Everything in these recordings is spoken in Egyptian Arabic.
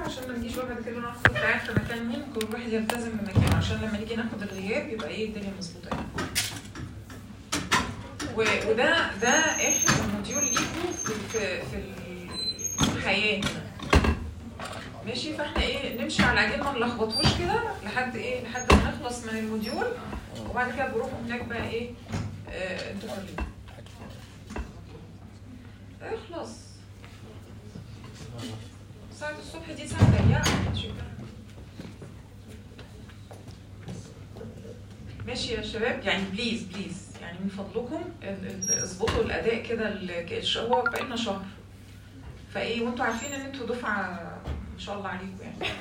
عشان ما نجيش بعد كده ناخد كنت قاعد في مكان مين كل واحد يلتزم بمكانه عشان لما نيجي ناخد الغياب يبقى ايه الدنيا مظبوطه يعني. و- وده ده اخر موديول ليكوا في في, في الحياه هنا ماشي فاحنا ايه نمشي على عجين ما نلخبطوش كده لحد ايه لحد ما نخلص من الموديول وبعد كده بروح هناك بقى ايه آه انتوا حرين اخلص ساعة الصبح دي ساعة ضيقة ماشي يا شباب يعني بليز بليز يعني من فضلكم ال- ال- اظبطوا الاداء كده ال- الش- هو بقالنا شهر فايه وانتوا عارفين ان انتوا دفعه ما شاء الله عليكم يعني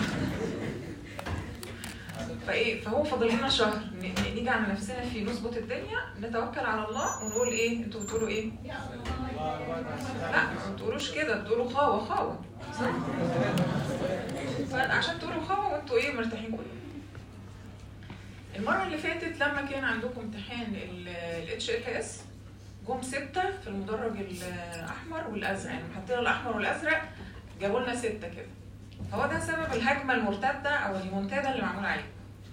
فايه فهو فاضل لنا شهر ن- ن- نيجي على نفسنا فيه نظبط الدنيا نتوكل على الله ونقول ايه انتوا بتقولوا ايه؟ لا ما بتقولوش كده بتقولوا خاوه خاوه فعشان تقولوا خاوه وانتوا ايه مرتاحين كلكم المرة اللي فاتت لما كان عندكم امتحان ال ال HLS جم ستة في المدرج الأحمر والأزرق يعني حطينا الأحمر والأزرق جابوا لنا ستة كده هو ده سبب الهجمة المرتدة أو المنتدى اللي معمول عليه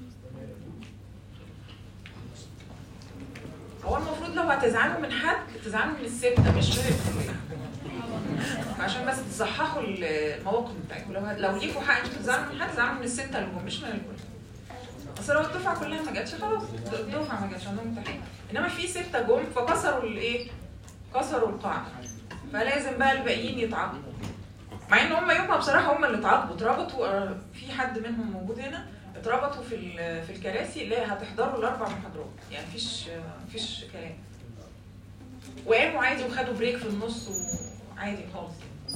هو المفروض لو هتزعلوا من حد تزعلوا من الستة مش من الكل عشان بس تصححوا المواقف بتاعتكم لو لو ليكوا حق انتوا تزعلوا من حد تزعلوا من الستة اللي جم مش من الكل اصل لو الدفعه كلها ما جاتش خلاص الدفعه ما جاتش عندهم امتحان انما في سته جم فكسروا الايه؟ كسروا القاعده فلازم بقى الباقيين يتعاقبوا مع ان هم يومها بصراحه هم اللي اتعاقبوا اتربطوا آه، في حد منهم موجود هنا اتربطوا في ال- في الكراسي اللي هي هتحضروا الاربع محاضرات يعني مفيش آه، مفيش كلام وقاموا عادي وخدوا بريك في النص وعادي خالص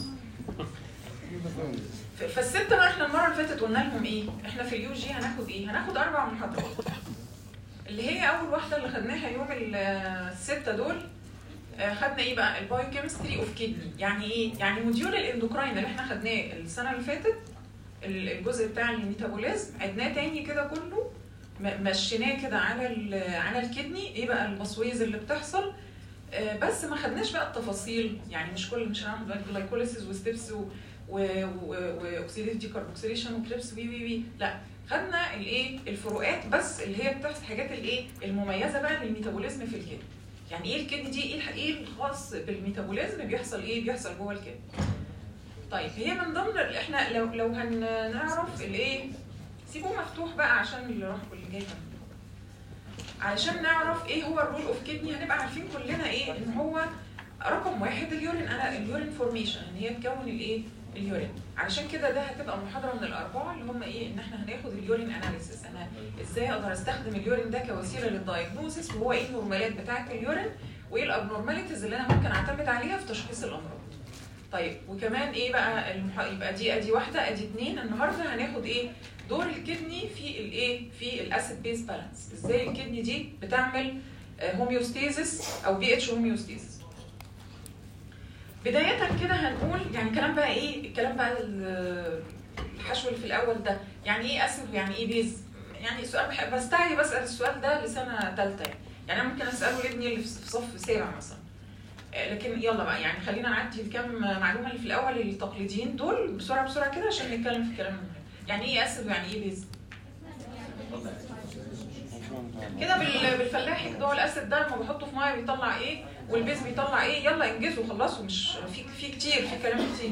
ف- فالستة بقى احنا المرة اللي فاتت قلنا لهم ايه؟ احنا في اليو جي هناخد ايه؟ هناخد أربع محاضرات. اللي هي أول واحدة اللي خدناها يوم ال- الستة دول آه، خدنا ايه بقى؟ البايوكيمستري اوف كيدني، يعني ايه؟ يعني موديول الاندوكراين اللي احنا خدناه السنة اللي فاتت ال- الجزء بتاع الميتابوليزم عدناه تاني كده كله م- مشيناه كده على ال- على الكدني ايه بقى البصويز اللي بتحصل آه، بس ما خدناش بقى التفاصيل يعني مش كل مش هنعمل بقى جلايكوليسيس وستيبس و واكسيديف ديكربوكسيليشن وكريبس وي وي وي لا خدنا الايه الفروقات بس اللي هي بتحصل حاجات الايه المميزه بقى للميتابوليزم في الكدني يعني ايه الكدني دي ايه الح- ايه الخاص بالميتابوليزم بيحصل ايه بيحصل جوه الكدني طيب هي من ضمن ال- احنا لو لو هنعرف الايه سيبوه مفتوح بقى عشان اللي راح واللي جاي كمان علشان نعرف ايه هو الرول اوف كدني هنبقى عارفين كلنا ايه ان هو رقم واحد اليورين انا اليورين فورميشن ان هي تكون الايه اليورين علشان كده ده هتبقى محاضره من الاربعه اللي هم ايه ان احنا هناخد اليورين اناليسيس انا ازاي اقدر استخدم اليورين ده كوسيله للدايجنوزس وهو ايه النورماليات بتاعه اليورين وايه الابنورماليتيز اللي انا ممكن اعتمد عليها في تشخيص الامراض طيب وكمان ايه بقى المح... يبقى دي ادي واحده ادي اتنين النهارده هناخد ايه دور الكدني في الايه في الاسيد بيز بالانس ازاي الكدني دي بتعمل هوميوستيزس او بي اتش هوميوستيزس بداية كده هنقول يعني كلام بقى ايه الكلام بقى ال- الحشو اللي في الاول ده يعني ايه اسيد ويعني ايه بيز يعني سؤال بحب بستعجب بسال السؤال ده لسنه ثالثه يعني يعني انا ممكن اساله لابني اللي في صف سابع مثلا آه، لكن يلا بقى يعني خلينا نعدي الكام معلومه اللي في الاول التقليديين دول بسرعه بسرعه كده عشان نتكلم في الكلام المهم يعني ايه اسيد ويعني ايه بيز كده بال- بالفلاحي كده هو الاسيد ده لما بحطه في ميه بيطلع ايه والبيز بيطلع ايه يلا انجزوا خلصوا مش في في كتير في كلام كتير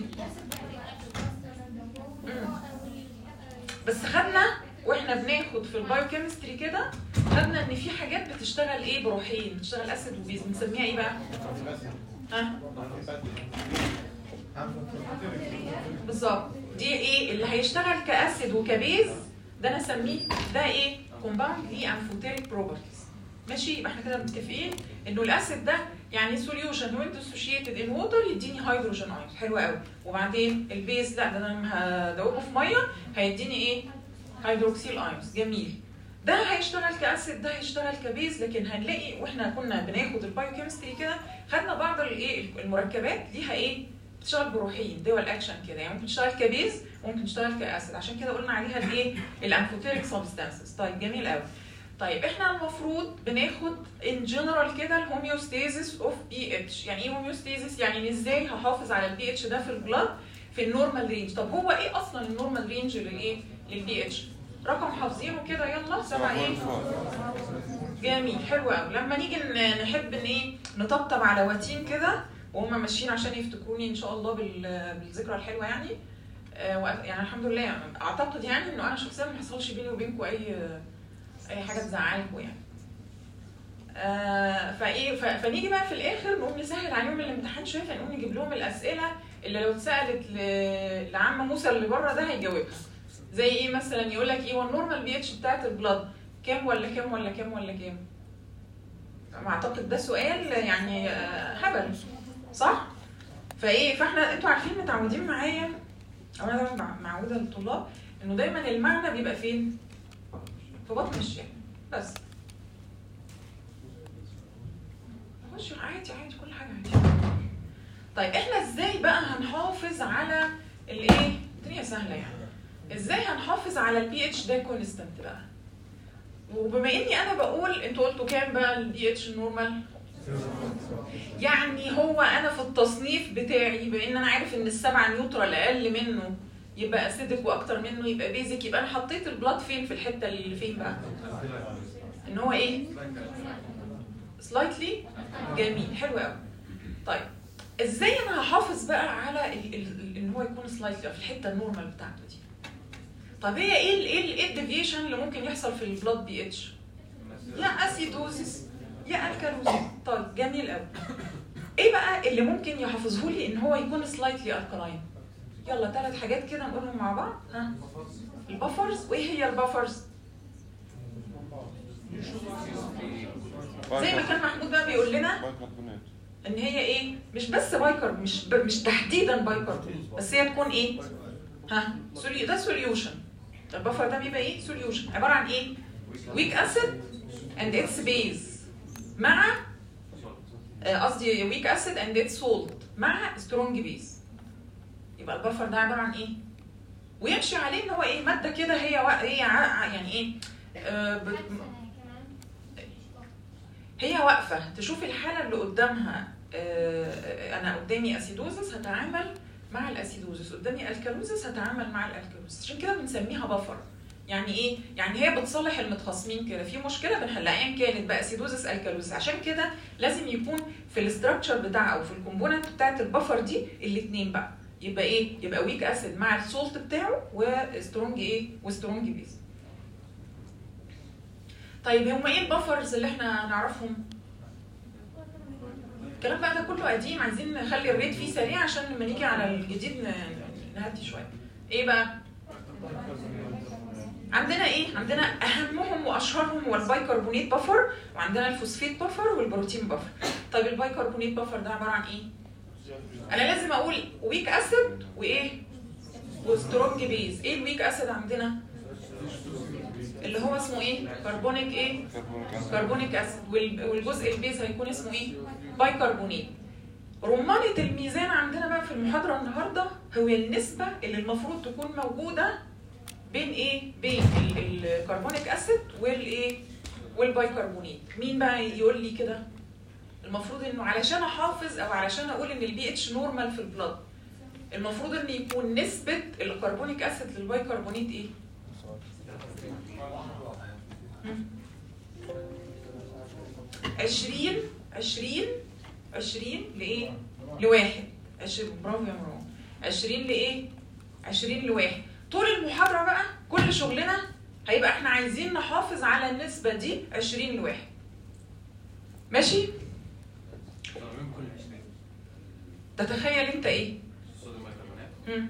مم. بس خدنا واحنا بناخد في البايوكيمستري كده خدنا ان في حاجات بتشتغل ايه بروحين بتشتغل اسيد وبيز بنسميها ايه بقى؟ ها بالظبط دي ايه اللي هيشتغل كاسيد وكبيز ده انا اسميه ده ايه كومباوند ليه انفوتيريك بروبرتيز ماشي يبقى احنا كده متفقين انه الاسيد ده يعني سوليوشن وين ديسوشيتد ان ووتر يديني هيدروجين ايونز حلو قوي وبعدين البيز لا ده انا لما هدوبه في ميه هيديني ايه هيدروكسيل ايونز جميل ده هيشتغل كاسيد ده هيشتغل كبيز لكن هنلاقي واحنا كنا بناخد البايوكيمستري كده خدنا بعض الايه المركبات ليها ايه بتشتغل بروحين دول اكشن كده يعني ممكن تشتغل كبيز وممكن تشتغل كاسيد عشان كده قلنا عليها الايه الانفوتيريك سبستانسز طيب جميل قوي طيب احنا المفروض بناخد ان جنرال كده الهوميوستاسيس اوف بي اتش يعني ايه هوميوستاسيس يعني إن ازاي هحافظ على البي اتش ده في البلاد في النورمال رينج طب هو ايه اصلا النورمال رينج للايه للبي اتش رقم حافظينه كده يلا سبعة ايه جميل حلو قوي لما نيجي ن- نحب ان ايه نطبطب على واتين كده وهم ماشيين عشان يفتكروني ان شاء الله بال- بالذكرى الحلوه يعني آه، وأ- يعني الحمد لله اعتقد يعني انه انا شخصيا ما حصلش بيني وبينكم اي اي حاجه تزعلكم يعني آه فايه ف- فنيجي بقى في الاخر نقوم نسهل عليهم الامتحان شويه فنقوم نجيب لهم الاسئله اللي لو اتسالت ل- لعم موسى اللي بره ده هيجاوبها زي ايه مثلا يقول لك ايه هو النورمال بي اتش بتاعت البلاد كام ولا كام ولا كام ولا كام طبعا اعتقد ده سؤال يعني آه، هبل صح فايه فاحنا انتوا عارفين متعودين معايا او انا دايما مع- معوده الطلاب انه دايما المعنى بيبقى فين في بطن الشام بس خش عادي عادي كل حاجه عادي طيب احنا ازاي بقى هنحافظ على الايه الدنيا سهله يعني ازاي هنحافظ على البي اتش ده كونستنت بقى وبما اني انا بقول انتوا قلتوا كام بقى البي اتش النورمال يعني هو انا في التصنيف بتاعي بان انا عارف ان السبعه نيوترال اقل منه يبقى اسيدك واكتر منه يبقى بيزك يبقى انا حطيت البلاد فين في الحته اللي فين بقى ان هو ايه سلايتلي جميل حلو قوي طيب ازاي انا هحافظ بقى على ال- ال- ال- ان هو يكون سلايتلي في الحته النورمال بتاعته دي طب هي ايه ال ايه ال- ايه الديفيشن اللي ممكن يحصل في البلاد بي اتش يا اسيدوزيس يا الكالوزيس طيب جميل قوي ايه بقى اللي ممكن يحافظه لي ان هو يكون سلايتلي الكلاين يلا ثلاث حاجات كده نقولهم مع بعض ها البفرز وايه هي البفرز زي ما كان محمود بقى بيقول لنا بايكربونات ان هي ايه مش بس بايكر مش ب... مش تحديدا بايكر بس هي تكون ايه ها سولي... ده سوليوشن البفر ده بيبقى ايه سوليوشن عباره عن ايه ويك اسيد اند اتس بيز مع آه، قصدي ويك اسيد اند اتس سولت مع سترونج بيز يبقى البفر ده عباره عن ايه ويمشي عليه ان هو ايه ماده كده هي وا... هي ع... يعني ايه آه بت... هي واقفه تشوف الحاله اللي قدامها آه، انا قدامي اسيدوزس هتعامل مع الاسيدوزس قدامي الكالوزس هتعامل مع الالكالوزس عشان كده بنسميها بفر يعني ايه يعني هي بتصلح المتخاصمين كده في مشكله بنحلها ايا كانت بقى اسيدوزس الكالوزس عشان كده لازم يكون في الاستراكشر بتاعها او في الكومبوننت بتاعت البفر دي الاثنين بقى يبقى ايه يبقى ويك اسيد مع السولت بتاعه وسترونج ايه وسترونج بيز طيب هم ايه البفرز اللي احنا نعرفهم الكلام بقى ده كله قديم عايزين نخلي الريت فيه سريع عشان لما نيجي على الجديد ن- نهدي شويه ايه بقى عندنا ايه عندنا اهمهم واشهرهم هو البايكربونات بفر وعندنا الفوسفيت بفر والبروتين بفر طيب البايكربونات بفر ده عباره عن ايه انا لازم اقول ويك اسيد وايه وسترونج بيز ايه الويك اسيد عندنا اللي هو اسمه ايه كربونيك ايه كربونيك اسيد وال- والجزء البيز هيكون اسمه ايه بايكربونات رمانة الميزان عندنا بقى في المحاضرة النهاردة هو النسبة اللي المفروض تكون موجودة بين ايه؟ بين ال- الكربونيك اسيد والايه؟ والبايكربونات مين بقى يقول لي كده؟ المفروض انه علشان احافظ او علشان اقول ان البي اتش نورمال في البلد المفروض ان يكون نسبة الكربونيك اسيد للبايكربونات ايه؟ عشرين عشرين عشرين لإيه؟ لواحد عشرين برافو يا مروان عشرين لإيه؟ عشرين لواحد طول المحاضرة بقى كل شغلنا هيبقى احنا عايزين نحافظ على النسبة دي عشرين لواحد ماشي؟ تتخيل انت ايه؟ مم.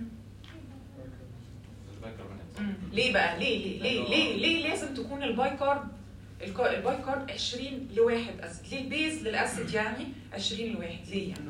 مم. ليه بقى؟ ليه ليه ليه ليه, ليه لازم تكون البايكارب الك- البايكارب 20 لواحد اسيد ليه البيز للاسيد يعني 20 لواحد ليه يعني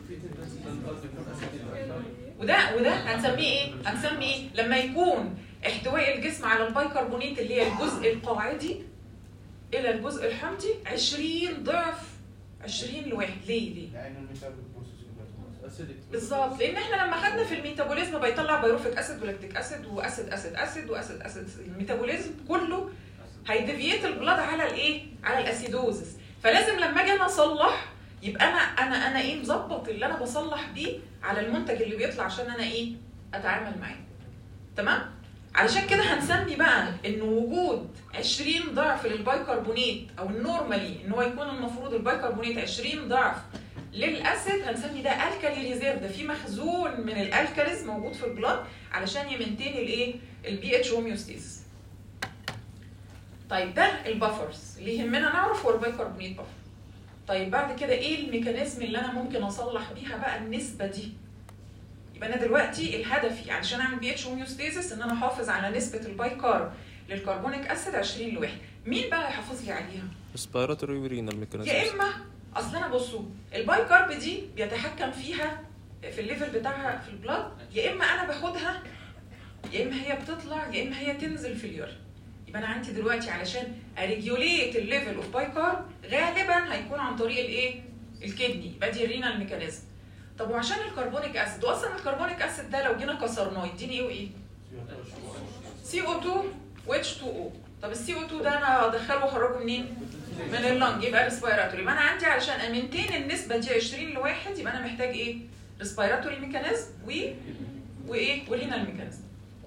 وده وده هنسميه ايه هنسميه ايه لما يكون احتواء الجسم على البايكربونات اللي هي الجزء القاعدي الى الجزء الحمضي 20 ضعف 20 لواحد ليه ليه لان الميتابوليك بروسيس بالظبط لان احنا لما خدنا في الميتابوليزم بيطلع بيروفيك اسيد ولاكتيك اسيد واسيد اسيد اسيد واسيد اسيد الميتابوليزم كله هيديفيت البلاد على الايه على الاسيدوزس فلازم لما اجي انا اصلح يبقى انا انا انا ايه مظبط اللي انا بصلح بيه على المنتج اللي بيطلع عشان انا ايه اتعامل معاه تمام علشان كده هنسمي بقى ان وجود 20 ضعف للبايكربونات او النورمالي ان هو يكون المفروض البايكربونات 20 ضعف للاسيد هنسمي ده الكالي ريزيرف ده في مخزون من الالكاليز موجود في البلاد علشان يمنتين الايه البي اتش هوميوستيز طيب ده البفرز اللي يهمنا نعرف هو البايكربونات بفر طيب بعد كده ايه الميكانيزم اللي انا ممكن اصلح بيها بقى النسبه دي يبقى انا دلوقتي الهدفي علشان اعمل بي اتش هوميوستيزس ان انا احافظ على نسبه البايكارب للكربونيك اسيد 20 لواحد مين بقى هيحافظ لي عليها ريسبيراتوري ورينال ميكانيزم يا اما اصل انا بصوا البايكارب دي بيتحكم فيها في الليفل بتاعها في البلاد يا اما انا باخدها يا اما هي بتطلع يا اما هي تنزل في اليورين يبقى انا عندي دلوقتي علشان اريجوليت الليفل اوف بايكارب غالبا هيكون عن طريق الايه الكدني يبقى دي الرينال ميكانيزم طب وعشان الكربونيك اسيد واصلا الكربونيك اسيد ده لو جينا كسرناه يديني ايه وايه سي او 2 و اتش 2 او طب السي او 2 ده انا هدخله واخرجه منين من اللنج يبقى ريسبيراتوري يبقى انا عندي علشان امنتين النسبه دي 20 لواحد يبقى انا محتاج ايه ريسبيراتوري ميكانيزم و وايه ورينال ميكانيزم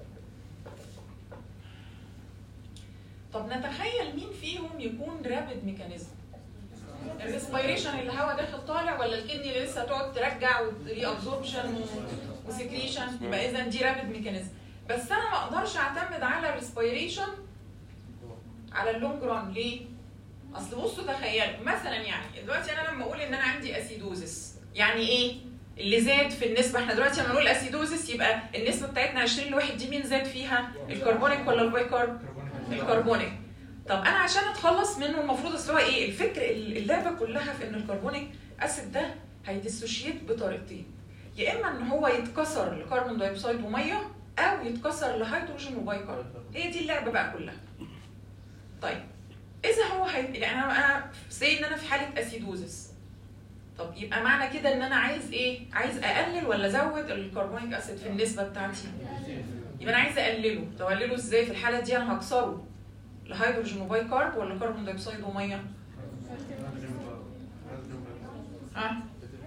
طب نتخيل مين فيهم يكون رابد ميكانيزم الريسبيريشن اللي الهواء داخل طالع ولا الكدني اللي لسه تقعد ترجع وري ابزوربشن وسكريشن يبقى اذا دي رابد ميكانيزم بس انا ما اقدرش اعتمد على الريسبيريشن على اللونج ران ليه؟ اصل بصوا تخيلوا مثلا يعني دلوقتي انا لما اقول ان انا عندي اسيدوزس يعني ايه؟ اللي زاد في النسبه احنا دلوقتي لما نقول اسيدوزس يبقى النسبه بتاعتنا 20 لواحد دي مين زاد فيها؟ الكربونيك ولا البايكارب؟ الكربونيك طب انا عشان اتخلص منه المفروض اصل هو ايه الفكر اللعبه كلها في ان الكربونيك اسيد ده هيديسوشيت بطريقتين يا اما ان هو يتكسر لكربون دايوكسيد وميه او يتكسر لهيدروجين وبايكارب هي دي اللعبه بقى كلها طيب اذا هو هي... يعني انا انا سي ان انا في حاله اسيدوزس طب يبقى معنى كده ان انا عايز ايه عايز اقلل ولا ازود الكربونيك اسيد في النسبه بتاعتي يبقى انا عايز اقلله طب اقلله ازاي في الحاله دي انا هكسره لهيدروجين وباي كارب ولا كربون دايوكسيد وميه؟ ها؟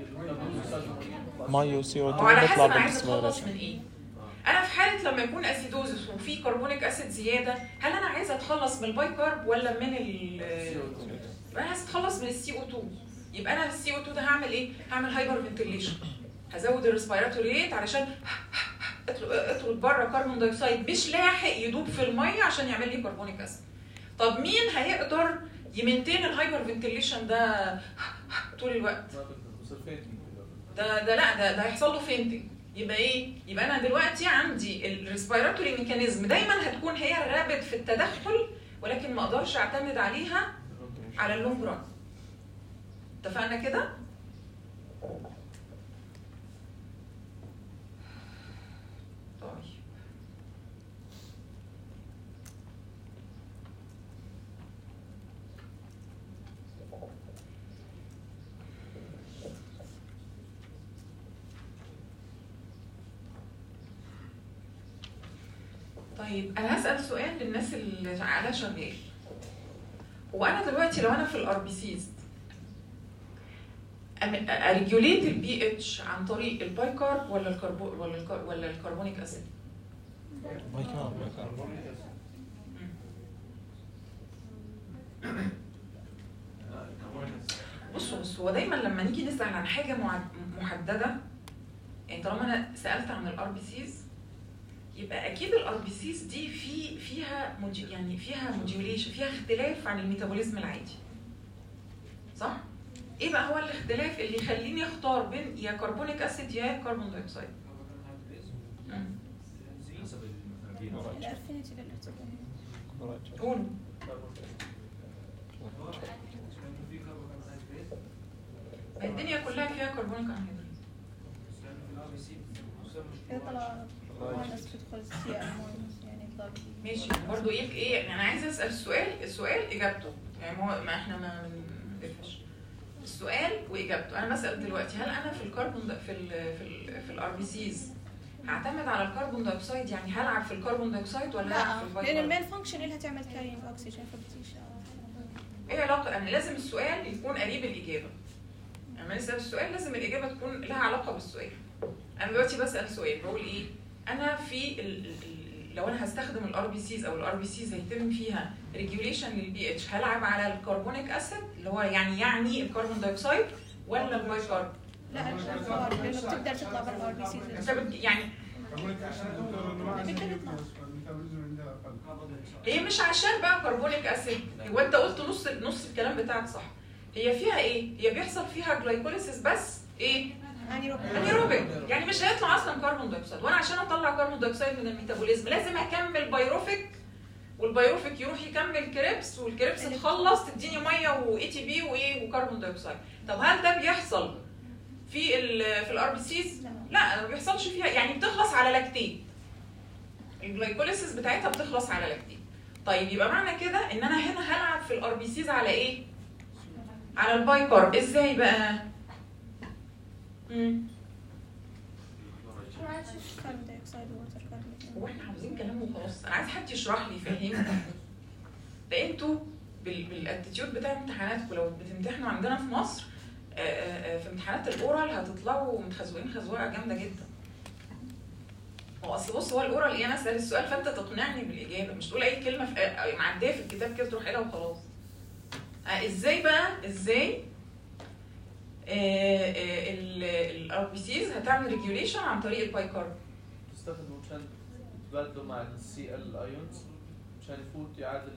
ميه وسي او 2 وعلى حسب بيطلع انا عايز اتخلص بالريسبيريشن من ايه؟ انا في حاله لما يكون اسيدوزس وفي كربونيك اسيد زياده هل انا عايزه اتخلص من الباي كارب ولا من ال يبقى انا عايزه اتخلص من السي او 2 يبقى انا السي او 2 ده هعمل ايه؟ هعمل هايبر فنتيليشن هزود الريسبيراتوري ريت علشان اطرد بره كربون دايوكسيد مش لاحق يدوب في الميه عشان يعمل لي كربونيك اسيد طب مين هيقدر يمنتين الهايبر فنتيليشن ده طول الوقت ده ده لا ده ده هيحصل له فينتنج يبقى ايه يبقى انا دلوقتي عندي الريسبيراتوري ميكانيزم دايما هتكون هي الرابد في التدخل ولكن ما اقدرش اعتمد عليها على اللونج ران اتفقنا كده طيب طيب انا هسال سؤال للناس اللي على شغال هو انا دلوقتي لو انا في الار بي سيز اريجوليت البي اتش عن طريق البايكارب ولا الكربو ولا الكر ولا الكربونيك اسيد بايكارب بصوا بصوا هو دايما لما نيجي نسال عن حاجه مع- محدده يعني طالما انا سالت عن الار بي سيز يبقى اكيد الار بي سيز دي في فيها مودي يعني فيها موديوليشن فيها اختلاف عن الميتابوليزم العادي صح ايه بقى هو الاختلاف اللي يخليني اختار بين يا كربونيك اسيد يا كربون دايوكسيد مم. الافينيتي للارتباط قولوا ما الدنيا كلها فيها كربونيك انهيدريز كده طلع ماينس بتدخل السي ام ماينس يعني يطلع ماشي برضه ايه ايه يعني انا عايزه اسال السؤال السؤال اجابته يعني ما هو ما احنا ما بنقفش السؤال واجابته انا بسال دلوقتي هل انا في الكربون دا- في ال في ال في الار بي سيز هعتمد على الكربون دايوكسيد يعني هلعب في الكربون دايوكسيد ولا هلعب في لا لان البايكارب؟ المين فانكشن اللي هتعمل كارينج اوكسجين فبتيجي ايه علاقه انا لازم السؤال يكون قريب الاجابه لما نسال السؤال لازم الاجابه تكون لها علاقه بالسؤال انا دلوقتي بسال سؤال بقول ايه انا في ال ال لو انا هستخدم الار بي سيز او الار بي سيز هيتم فيها ريجوليشن للبي اتش هلعب على الكربونيك اسيد اللي هو يعني يعني الكربون دايوكسيد ولا الباي كارب لا الار لانه بتقدر تطلع بالار بي سي انت بت- يعني هي مش عشان بقى كربونيك اسيد هو انت قلت نص نص الكلام بتاعك صح هي فيها ايه هي بيحصل فيها جلايكوليسيس بس ايه اني روبن انيروبيك يعني مش هيطلع اصلا كربون دايوكسيد وانا عشان اطلع كربون دايوكسيد من الميتابوليزم لازم اكمل بايروفيك والبايروفيك يروح يكمل كريبس والكريبس تخلص تديني ميه واي تي بي وايه وكربون دايوكسيد طب هل ده بيحصل في ال في الار بي سيز لا لا ما بيحصلش فيها يعني بتخلص على لاكتين الجلايكوليسيس بتاعتها بتخلص على لاكتين طيب يبقى معنى كده ان انا هنا هلعب في الار بي سيز على ايه على الباي كارب ازاي بقى مم. كاربون دايوكسيد ووتر كاربون هو احنا عاوزين كلام وخلاص انا عايز حد يشرح لي يفهمني ده انتوا بال- بالاتيتيود بتاع امتحاناتكم لو بتمتحنوا عندنا في مصر آه، آه، آه، في امتحانات الاورال هتطلعوا متخزوقين خزوقه جامده جدا هو اصل بص هو الاورال ايه انا اسال السؤال فانت تقنعني بالاجابه مش تقول اي كلمه في آه، معديه في الكتاب كده تروح قايلها وخلاص آه، ازاي بقى ازاي الار بي سيز هتعمل ريجوليشن عن طريق الباي كارب تستخدمه مشان تبادلوا مع السي ال ايونز مشان يفوت يعادل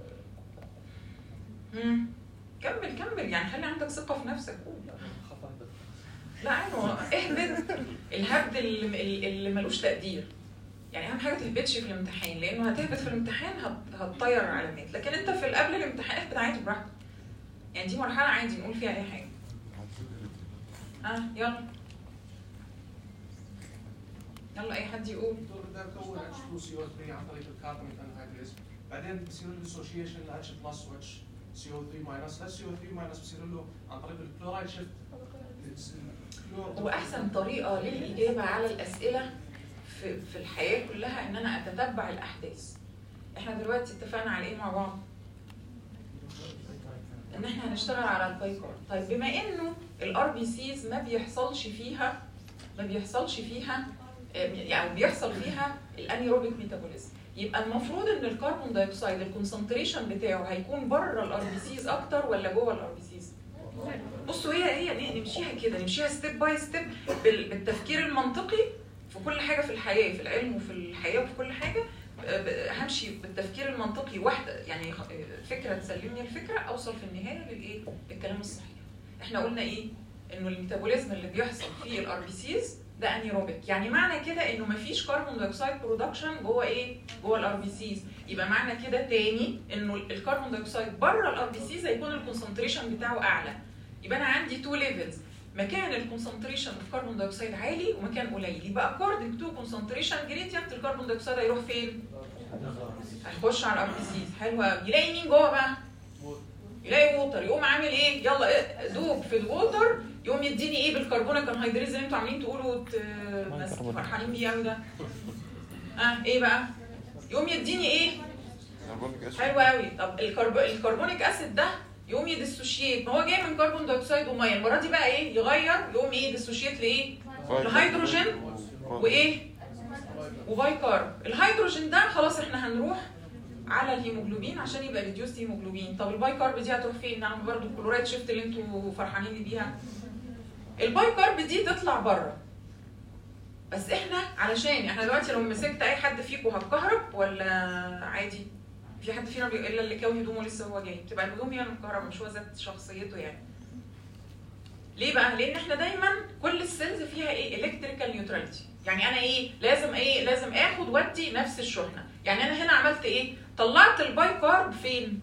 مم. كمل كمل يعني خلي عندك ثقة في نفسك قول خف اهبط لا عينه اهبط الهبد اللي, اللي ملوش تقدير يعني اهم حاجه تهبطش في الامتحان لانه هتهبط في الامتحان هت- هتطير علامات لكن انت في قبل الامتحان اهبط عادي براحتك يعني دي مرحله عادي نقول فيها اي حاجه ها آه يلا يلا اي حد يقول الدكتور ده بكون H2CO3 عن طريق الكربونيك انهيدريز بعدين بصير له ديسوشيشن ل H بلس و H CO3 ماينس ال CO3 ماينس بصير له عن طريق الكلورايد شيفت واحسن طريقه للاجابه على الاسئله في في الحياه كلها ان انا اتتبع الاحداث احنا دلوقتي اتفقنا على ايه مع بعض ان احنا هنشتغل على الباي كارد طيب بما انه الار بي سيز ما بيحصلش فيها ما بيحصلش فيها آه، يعني بيحصل فيها الانيروبيك ميتابوليزم يبقى المفروض ان الكربون دايوكسيد الكونسنتريشن بتاعه هيكون بره الار بي سيز اكتر ولا جوه الار بي سيز بصوا هي هي نمشيها كده نمشيها ستيب باي ستيب بالتفكير المنطقي في كل حاجه في الحياه في العلم وفي الحياه وفي كل حاجه آه، ب- همشي بالتفكير المنطقي واحده يعني خ- آه، فكره تسلمني الفكره اوصل في النهايه للايه للكلام الصحيح احنا قلنا ايه انه الميتابوليزم اللي بيحصل في الار بي سيز ده انيروبيك يعني معنى كده انه مفيش كربون دايوكسيد برودكشن جوه ايه جوه الار بي سيز يبقى معنى كده تاني انه الكربون دايوكسيد بره الار بي سيز هيكون الكونسنتريشن بتاعه اعلى يبقى انا عندي تو ليفلز مكان الكونسنتريشن اوف كربون دايوكسيد عالي ومكان قليل يبقى according to concentration gradient الكربون دايوكسيد هيروح فين؟ هيخش على الار بي سيز حلو قوي يلاقي مين جوه بقى؟ يلاقي ووتر يقوم عامل ايه؟ يلا إيه؟ دوب في الووتر يقوم يديني ايه بالكربونيك انهيدريز اللي انتوا عاملين تقولوا ت- ناس فرحانين بيه قوي ده اه ايه بقى؟ يقوم يديني ايه؟ حلو قوي طب الكرب... الكربونيك اسيد ده يقوم يديسوشيت ما هو جاي من كربون دايوكسيد وميه المره دي بقى ايه يغير يقوم ايه ديسوشيت لايه لهيدروجين وايه وباي كارب الهيدروجين ده خلاص احنا هنروح على الهيموجلوبين عشان يبقى ريديوست هيموجلوبين طب الباي كارب دي هتروح فين نعمل برضو الكلورايد شيفت اللي انتوا فرحانين بيها الباي كارب دي تطلع بره بس احنا علشان احنا دلوقتي لو مسكت اي حد فيكم هتكهرب ولا عادي في حد فينا بي... الا اللي كاوي هدومه لسه هو جاي بتبقى الهدوم هي المكهرباء مش هو ذات شخصيته يعني ليه بقى لان احنا دايما كل السيلز فيها ايه الكتريكال نيوتراليتي يعني انا ايه لازم ايه لازم اخد وادي نفس الشحنه يعني انا هنا عملت ايه طلعت الباي كارب فين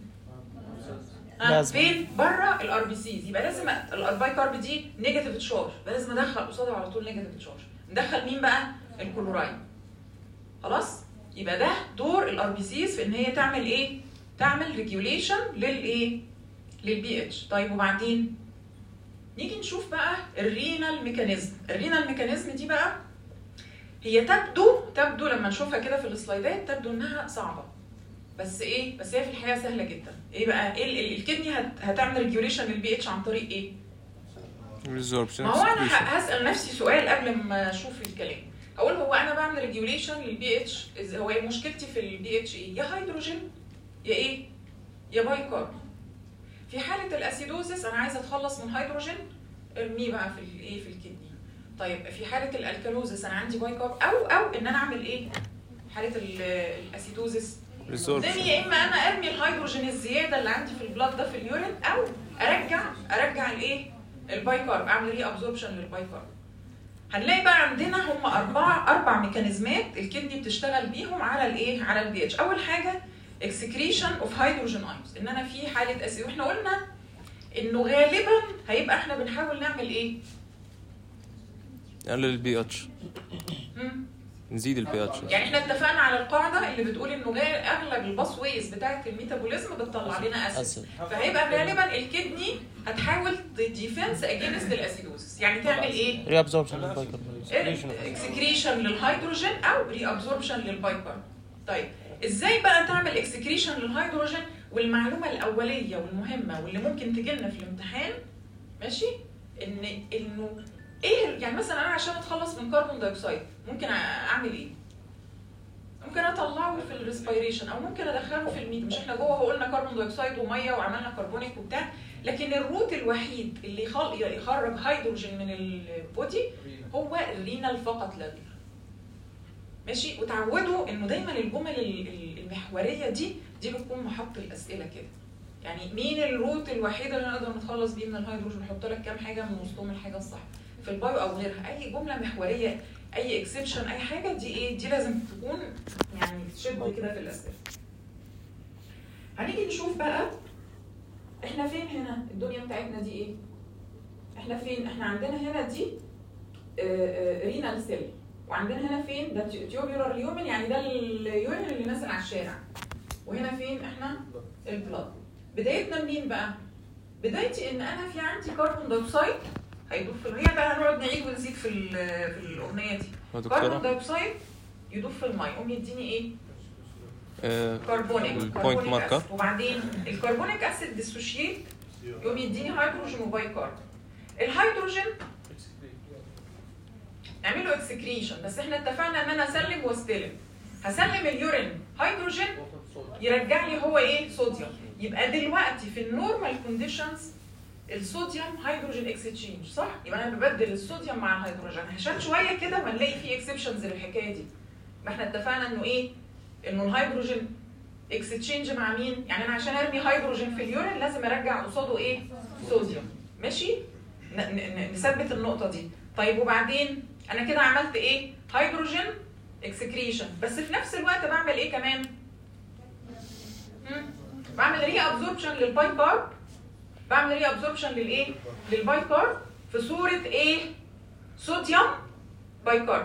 آه لازم. فين بره الار بي سيز يبقى لازم أ- الباي كارب دي نيجاتيف تشارج يبقى لازم ادخل قصادها على طول نيجاتيف تشارج ندخل مين بقى الكلورايد خلاص يبقى ده دور الار بي سيز في ان هي تعمل ايه تعمل ريجوليشن للايه للبي اتش طيب وبعدين نيجي نشوف بقى الرينال ميكانيزم الرينال ميكانيزم دي بقى هي تبدو تبدو لما نشوفها كده في السلايدات تبدو انها صعبه بس ايه بس هي في الحقيقه سهله جدا ايه بقى ايه ال- ال- الكدني هت- هتعمل ريجوليشن للبي اتش عن طريق ايه resorption ما هو انا excretion. ه- هسال نفسي سؤال قبل ما اشوف الكلام اقول هو انا بعمل ريجوليشن للبي اتش هو إيه مشكلتي في البي اتش ايه يا هيدروجين يا ايه يا باي كارب في حاله الاسيدوزس انا عايزه اتخلص من هيدروجين ارميه بقى في الايه في الكدني طيب في حاله الالكالوزس انا عندي باي كارب او او ان انا اعمل ايه حاله ال- الاسيدوزس ريسورس قدامي يا اما انا ارمي الهيدروجين الزياده اللي عندي في البلاد ده في اليورين او ارجع ارجع الايه الباي كارب اعمل ايه ابزوربشن للباي كارب هنلاقي بقى عندنا هم اربع اربع ميكانيزمات الكدني بتشتغل بيهم على الايه على البي اتش اول حاجه اكسكريشن اوف هيدروجين ايونز ان انا في حاله اسيد واحنا قلنا انه غالبا هيبقى احنا بنحاول نعمل ايه نقلل البي اتش مم. نزيد البي اتش يعني احنا اتفقنا على القاعده اللي بتقول انه غير اغلب الباس ويز بتاعه الميتابوليزم بتطلع لنا اسيد اسد فهيبقى غالبا الكدني هتحاول ديفنس اجينست الاسيدوزس يعني تعمل ايه ري ابزوربشن اكسكريشن للهيدروجين او ري ابزوربشن للبايكر طيب ازاي بقى تعمل اكسكريشن للهيدروجين والمعلومه الاوليه والمهمه واللي ممكن تجي لنا في الامتحان ماشي ان انه ايه يعني مثلا انا عشان اتخلص من كربون دايوكسيد ممكن اعمل ايه ممكن اطلعه في الريسبيريشن او ممكن ادخله في الميت مش احنا جوه قلنا كربون دايوكسيد وميه وعملنا كربونيك وبتاع لكن الروت الوحيد اللي يخل- يخرج هيدروجين من البودي هو الرينال فقط لا غير ماشي وتعودوا انه دايما الجمل ال- ال- المحوريه دي دي بتكون محط الاسئله كده يعني مين الروت الوحيده اللي نقدر نتخلص بيه من الهيدروجين نحط لك كام حاجه من وسطهم الحاجه الصح في البايو او غيرها اي جمله محوريه اي اكسبشن اي حاجه دي ايه دي لازم تكون يعني تشد كده في الاسئله هنيجي نشوف بقى احنا فين هنا الدنيا بتاعتنا دي ايه احنا فين احنا عندنا هنا دي رينال سيل وعندنا هنا فين ده تيوبيولار اليومن يعني ده اليورين اللي نازل على الشارع وهنا فين احنا البلاد بدايتنا منين بقى بدايتي ان انا في عندي كربون دايوكسيد هيدوب في الريح بقى هنقعد نعيد ونزيد في ال- في الاغنيه دي يا كربون دكتورة دايوكسيد يدوب في الماء يقوم يديني ايه آه، كربونيك البوينت كربونيك ماركر. أسيد. وبعدين الكربونيك اسيد ديسوشيت يقوم يديني هيدروجين وباي كارب الهيدروجين نعمل له اكسكريشن بس احنا اتفقنا ان انا اسلم واستلم هسلم اليورين هيدروجين يرجع لي هو ايه صوديوم يبقى دلوقتي في النورمال كونديشنز الصوديوم هيدروجين اكسشينج صح يبقى انا ببدل الصوديوم مع الهيدروجين عشان شويه كده ما نلاقي في اكسبشنز للحكايه دي ما احنا اتفقنا انه ايه انه الهيدروجين اكسشينج مع مين يعني انا عشان ارمي هيدروجين في اليورين لازم ارجع قصاده ايه صوديوم ماشي ن- ن- ن- نثبت النقطه دي طيب وبعدين انا كده عملت ايه هيدروجين اكسكريشن بس في نفس الوقت بعمل ايه كمان مم. بعمل ري ابزوربشن للباي كارب بعمل ري ابزوربشن للايه للباي كارب في صوره ايه صوديوم باي كارب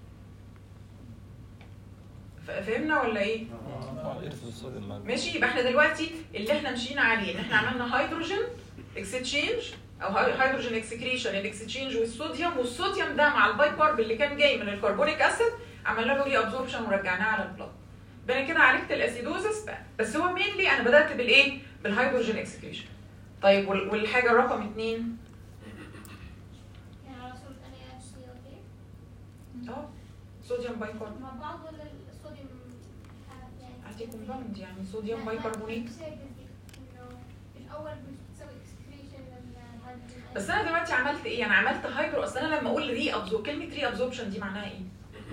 ف- فهمنا ولا ايه ماشي يبقى احنا دلوقتي اللي احنا مشينا عليه ان احنا عملنا هيدروجين اكستشينج او هاي- هيدروجين اكسكريشن الاكستشينج والصوديوم والصوديوم ده مع الباي كارب اللي كان جاي من الكربونيك اسيد عملنا له ري ابزوربشن ورجعناه على البلاد يبقى انا كده عالجت الاسيدوزس بقى بس هو مينلي انا بدات بالايه بالهيدروجين اكسكريشن طيب وال- والحاجه رقم اثنين يعني على صورة NaHCl اه صوديوم باي كارب مع بعض ولا الصوديوم يعني عادي كومباوند يعني صوديوم باي كربونيت الأول بتسوي اكسكريشن للهيدروجين بس انا دلوقتي عملت ايه؟ انا عملت هايدرو اصل انا لما اقول ري ابزور كلمه ري ابزوربشن دي معناها ايه؟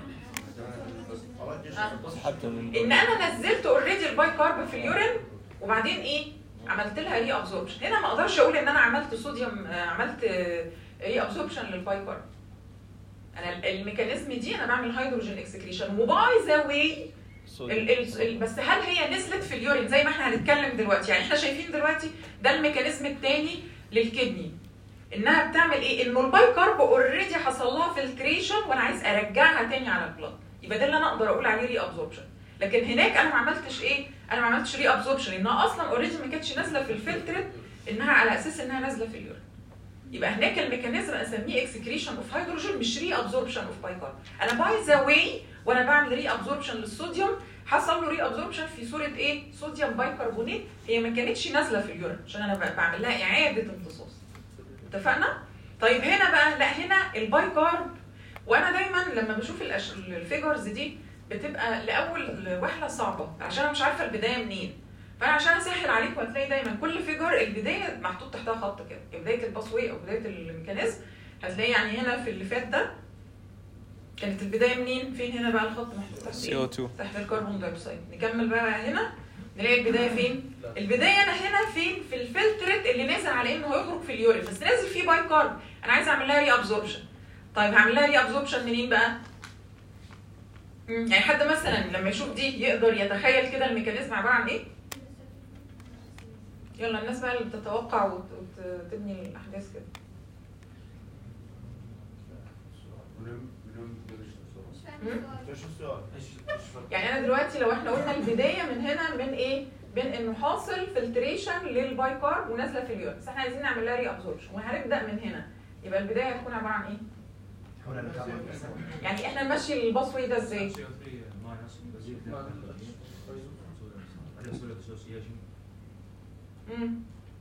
سحبت من ان انا نزلت اوريدي الباي كارب في اليورين وبعدين ايه؟ عملت لها ري ابزوربشن هنا ما اقدرش اقول ان انا عملت صوديوم آه، عملت ري ابزوربشن للباي كارب انا ال- الميكانيزم دي انا بعمل هيدروجين اكسكريشن وباي ذا واي ال ال ال بس هل هي نزلت في اليورين زي ما احنا هنتكلم دلوقتي يعني احنا شايفين دلوقتي ده الميكانيزم الثاني للكدني انها بتعمل ايه انه الباي كارب اوريدي حصل لها فلتريشن وانا عايز ارجعها تاني على البلاد يبقى ده اللي انا اقدر اقول عليه ري ابزوربشن لكن هناك انا ما عملتش ايه انا ما عملتش ري ابزوربشن انها اصلا اوريدي ما كانتش نازله في الفلتر انها على اساس انها نازله في اليورين يبقى هناك الميكانيزم اسميه اكسكريشن اوف هيدروجين مش ري ابزوربشن اوف باي كارب انا باي ذا واي وانا بعمل ري ابزوربشن للصوديوم حصل له ري ابزوربشن في صوره ايه صوديوم بايكربونات هي ما كانتش نازله في اليورين عشان انا ب- بعمل لها اعاده امتصاص اتفقنا طيب هنا بقى لا هنا الباي كارب وانا دايما لما بشوف الأش... الفيجرز دي بتبقى لاول وهله صعبه عشان انا مش عارفه البدايه منين فانا عشان اسهل عليك وهتلاقي دايما كل فيجر البدايه محطوط تحتها خط كده بدايه الباسوي او بدايه الميكانيزم هتلاقي يعني هنا في اللي فات ده كانت البدايه منين؟ فين هنا بقى الخط محطوط تحت ايه؟ CO2 تحت الكربون دايوكسيد نكمل بقى هنا نلاقي البدايه فين؟ لا. البدايه انا هنا فين؟ في الفلترت اللي نازل على انه هيخرج في اليورين بس نازل فيه باي كارب انا عايز اعمل لها ري ابزوربشن طيب هعمل لها ري ابزوربشن منين بقى؟ مم، يعني حد مثلا لما يشوف دي يقدر يتخيل كده الميكانيزم عباره عن ايه؟ يلا الناس بقى اللي بتتوقع وت- وتبني الاحداث كده مش فاهم مم؟ السؤال يعني انا دلوقتي لو احنا قلنا البدايه من هنا من ايه؟ من انه حاصل فلتريشن للباي كارب ونازله في اليورين بس احنا عايزين نعمل لها ري ابزوربشن وهنبدا من هنا يبقى البدايه هتكون عباره عن ايه؟ يعني احنا نمشي الباسوي ده ازاي؟ مم.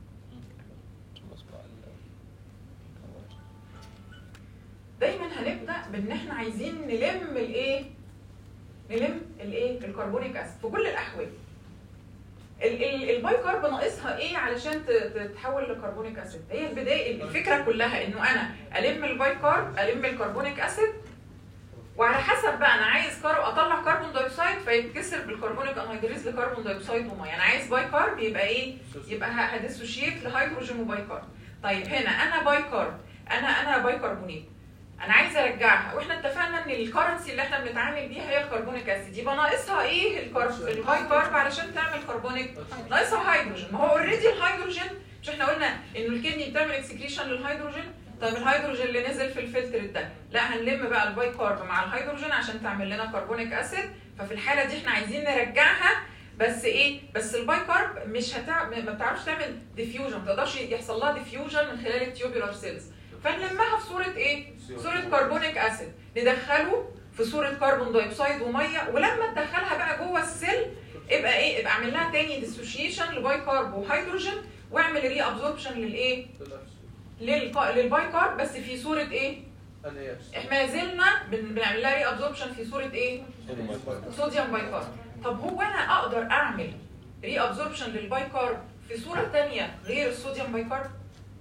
دايما هنبدا بان احنا عايزين نلم الايه؟ نلم الايه؟ الكربونيك اسيد في كل الاحوال. ال- ال- الباي كارب ناقصها ايه علشان ت- تتحول لكربونيك اسيد؟ هي البدايه الفكره كلها انه انا الم الباي كارب الم الكربونيك اسيد وعلى حسب بقى انا عايز كارب اطلع كربون دايوكسيد فيتكسر بالكربونيك انهيدريز لكربون دايوكسيد وميه انا عايز باي كارب يبقى ايه؟ يبقى ه- هديسوشيت لهيدروجين وباي كارب. طيب هنا انا باي كارب انا انا باي كربونيت انا عايزه ارجعها واحنا اتفقنا ان الكرنسي اللي احنا بنتعامل بيها هي الكربونيك اسيد يبقى ناقصها ايه الكرب الباي كارب علشان تعمل كربونيك ناقصها هيدروجين ما هو اوريدي الهيدروجين مش احنا قلنا انه الكدني بتعمل اكسكريشن للهيدروجين طيب الهيدروجين اللي نزل في الفلتر ده لا هنلم بقى الباي كارب مع الهيدروجين عشان تعمل لنا كربونيك اسيد ففي الحاله دي احنا عايزين نرجعها بس ايه بس الباي كارب مش هتع... ما بتعرفش تعمل ديفيوجن ما تقدرش يحصل لها ديفيوجن من خلال التيوبولار سيلز فنلمها في صوره ايه صوره كربونيك اسيد ندخله في صوره كربون دايوكسيد وميه ولما تدخلها بقى جوه السيل ابقى ايه ابقى اعمل لها تاني ديسوشيشن لباي كارب وهيدروجين واعمل ري ابزوربشن للايه للك- للباي كارب بس في صوره ايه احنا ما زلنا بن- بنعمل لها ري ابزوربشن في صوره ايه صوديوم باي كارب طب هو انا اقدر اعمل ري ابزوربشن للباي كارب في صوره تانية غير الصوديوم باي كارب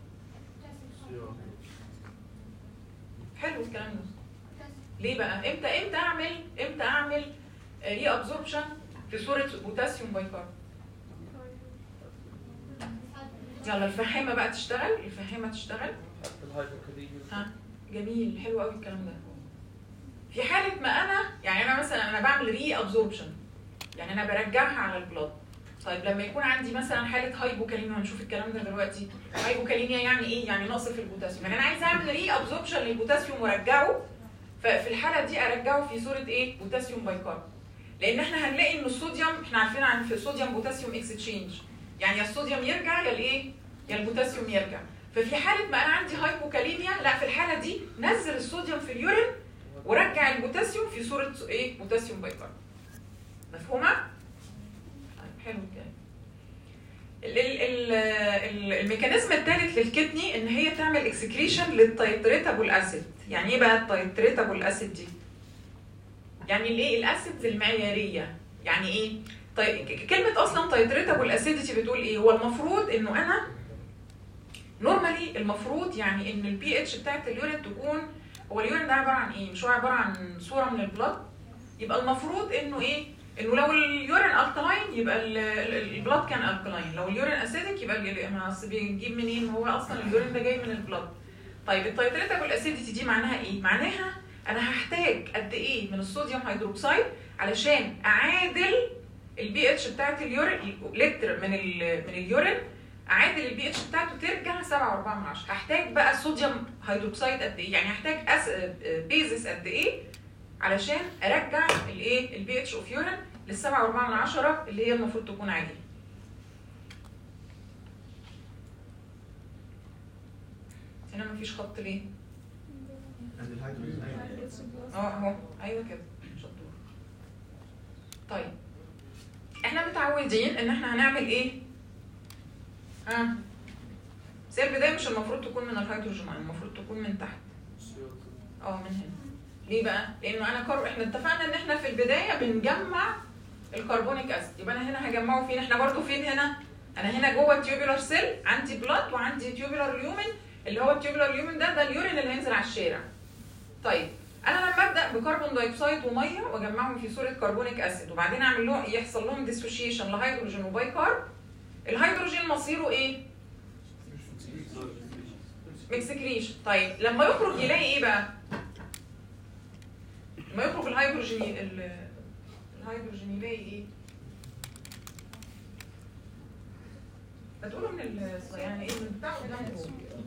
حلو الكلام ده ليه بقى امتى امتى اعمل امتى اعمل ري ابزوربشن في صوره بوتاسيوم باي كارب يلا الفحامه بقى تشتغل الفحامه تشتغل ها جميل حلو قوي الكلام ده في حاله ما انا يعني انا مثلا انا بعمل ري ابزوربشن يعني انا برجعها على البلاد طيب لما يكون عندي مثلا حاله هايبوكاليميا هنشوف الكلام ده دلوقتي هايبوكاليميا يعني ايه يعني نقص في البوتاسيوم يعني انا عايزه اعمل ري ابزوربشن للبوتاسيوم وارجعه ففي الحاله دي ارجعه في صوره ايه بوتاسيوم بايكارب لان احنا هنلاقي ان الصوديوم احنا عارفين عن في صوديوم بوتاسيوم اكستشينج يعني يا الصوديوم يرجع يا الايه يا البوتاسيوم يرجع ففي حاله ما انا عندي هايبوكاليميا لا في الحاله دي نزل الصوديوم في اليورين ورجع البوتاسيوم في صوره ايه بوتاسيوم بايكارب مفهومه طيب حلو الكلام ال- ال- ال- ال- الميكانيزم الثالث للكدني ان هي تعمل اكسكريشن للتيتريتابل اسيد يعني ايه بقى التيتريتابل اسيد دي يعني الايه الاسيدز المعياريه يعني ايه طيب ك- كلمه اصلا تيتريتابل اسيديتي بتقول ايه هو المفروض انه انا نورمالي المفروض يعني ان البي اتش بتاعت اليورين تكون هو اليورين ده عباره عن ايه مش هو عباره عن صوره من البلاد يبقى المفروض انه ايه انه لو اليورين الكلاين يبقى ال- ال- البلاد كان الكلاين لو اليورين اسيدك يبقى ال- ما أصل بيجيب منين هو اصلا اليورين ده جاي من البلاد طيب التيتريتابل اسيديتي دي معناها ايه معناها انا هحتاج قد ايه من الصوديوم هيدروكسيد علشان اعادل البي اتش بتاعت اليورين لتر من ال- من اليورين اعادل البي اتش بتاعته ترجع 7.4 من عشرة هحتاج بقى صوديوم هيدروكسيد قد ايه يعني هحتاج أس... بيزس قد ايه علشان ارجع الايه البي اتش اوف يورين لل 7.4 من عشرة اللي هي المفروض تكون عاليه هنا مفيش خط ليه؟ اه اهو ايوه كده شطور طيب احنا متعودين ان احنا هنعمل ايه؟ ها بس هي البدايه مش المفروض تكون من الهيدروجين المفروض تكون من تحت اه من هنا ليه بقى؟ لانه انا كار... احنا اتفقنا ان احنا في البدايه بنجمع الكربونيك اسيد يبقى انا هنا هجمعه فين؟ احنا برضو فين هنا؟ انا هنا جوه التيوبولار سيل عندي بلاد وعندي تيوبولار ليومن اللي هو التيوبولار ليومن ده ده اليورين اللي هينزل على الشارع. طيب انا لما ابدا بكربون دايوكسيد وميه واجمعهم في صوره كربونيك اسيد وبعدين اعمل له يحصل لهم ديسوشيشن لهيدروجين وبايكارب الهيدروجين مصيره ايه؟ مكسكريشن طيب لما يخرج يلاقي ايه بقى؟ لما يخرج الهيدروجين ال- الهيدروجين يلاقي ايه؟ بتقولوا من ال يعني ايه من بتاع قدامكم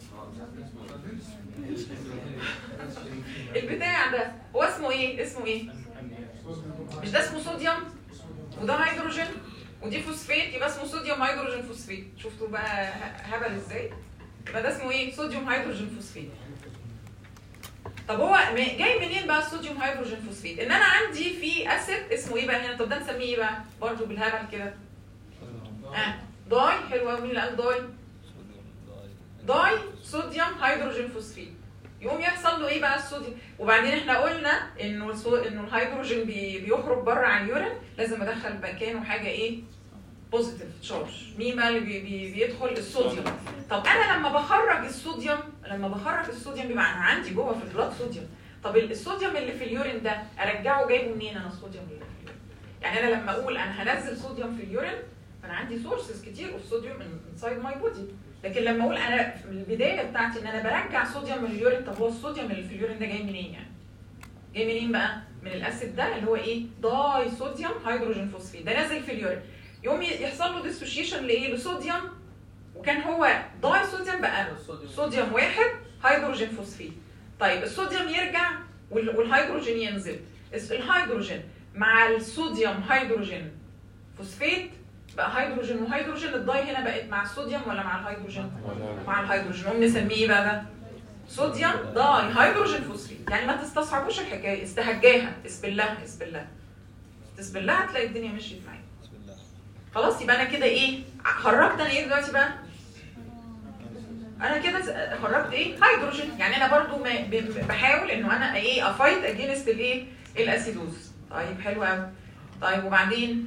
البتاع ده هو اسمه ايه؟ اسمه ايه؟ مش ده اسمه صوديوم وده هيدروجين ودي فوسفات يبقى اسمه صوديوم هيدروجين فوسفات شفتوا بقى ه- هبل ازاي؟ يبقى ده اسمه ايه؟ صوديوم هيدروجين فوسفات طب هو م- جاي منين بقى الصوديوم هيدروجين فوسفات؟ ان انا عندي في اسيد اسمه ايه بقى هنا؟ طب ده نسميه ايه بقى؟ برضه بالهبل كده اه داي حلو قوي مين اللي قال داي؟ داي صوديوم هيدروجين فوسفات يقوم يحصل له ايه بقى الصوديوم وبعدين احنا قلنا انه الصو... انه الهيدروجين بي... بيخرج بره عن اليورين لازم ادخل مكانه حاجه ايه بوزيتيف تشارج مين بقى اللي بي... بي... بيدخل الصوديوم طب انا لما بخرج الصوديوم لما بخرج الصوديوم بيبقى انا عندي جوه في البلاد صوديوم طب ال- الصوديوم اللي في اليورين ده ارجعه جايبه منين انا الصوديوم اللي في اليورين يعني انا لما اقول انا هنزل صوديوم في اليورين فانا عندي سورسز كتير اوف صوديوم انسايد ماي بودي لكن لما اقول انا في البدايه بتاعتي ان انا برجع صوديوم من اليورين طب هو الصوديوم اللي في اليورين ده جاي منين يعني؟ جاي منين بقى؟ من الاسيد ده اللي هو ايه؟ داي صوديوم هيدروجين فوسفيت ده نازل في اليورين يقوم يحصل له ديسوشيشن لايه؟ لصوديوم وكان هو داي صوديوم بقى صوديوم واحد هيدروجين فوسفيت طيب الصوديوم يرجع وال- والهيدروجين ينزل الس- الهيدروجين مع الصوديوم هيدروجين فوسفيت بقى هيدروجين وهيدروجين الداي هنا بقت مع الصوديوم ولا مع الهيدروجين؟ مع الهيدروجين نقوم نسميه ايه بقى ده؟ صوديوم داي هيدروجين فوسفيت يعني ما تستصعبوش الحكايه استهجاها اسبلها اسبلها تسبلها هتلاقي الدنيا مشيت معاك خلاص يبقى انا كده ايه خرجت انا ايه دلوقتي بقى انا كده ز- خرجت ايه هيدروجين يعني انا برضو ما ب- بحاول انه انا ايه افايت اجينست الايه الاسيدوز طيب حلو قوي طيب وبعدين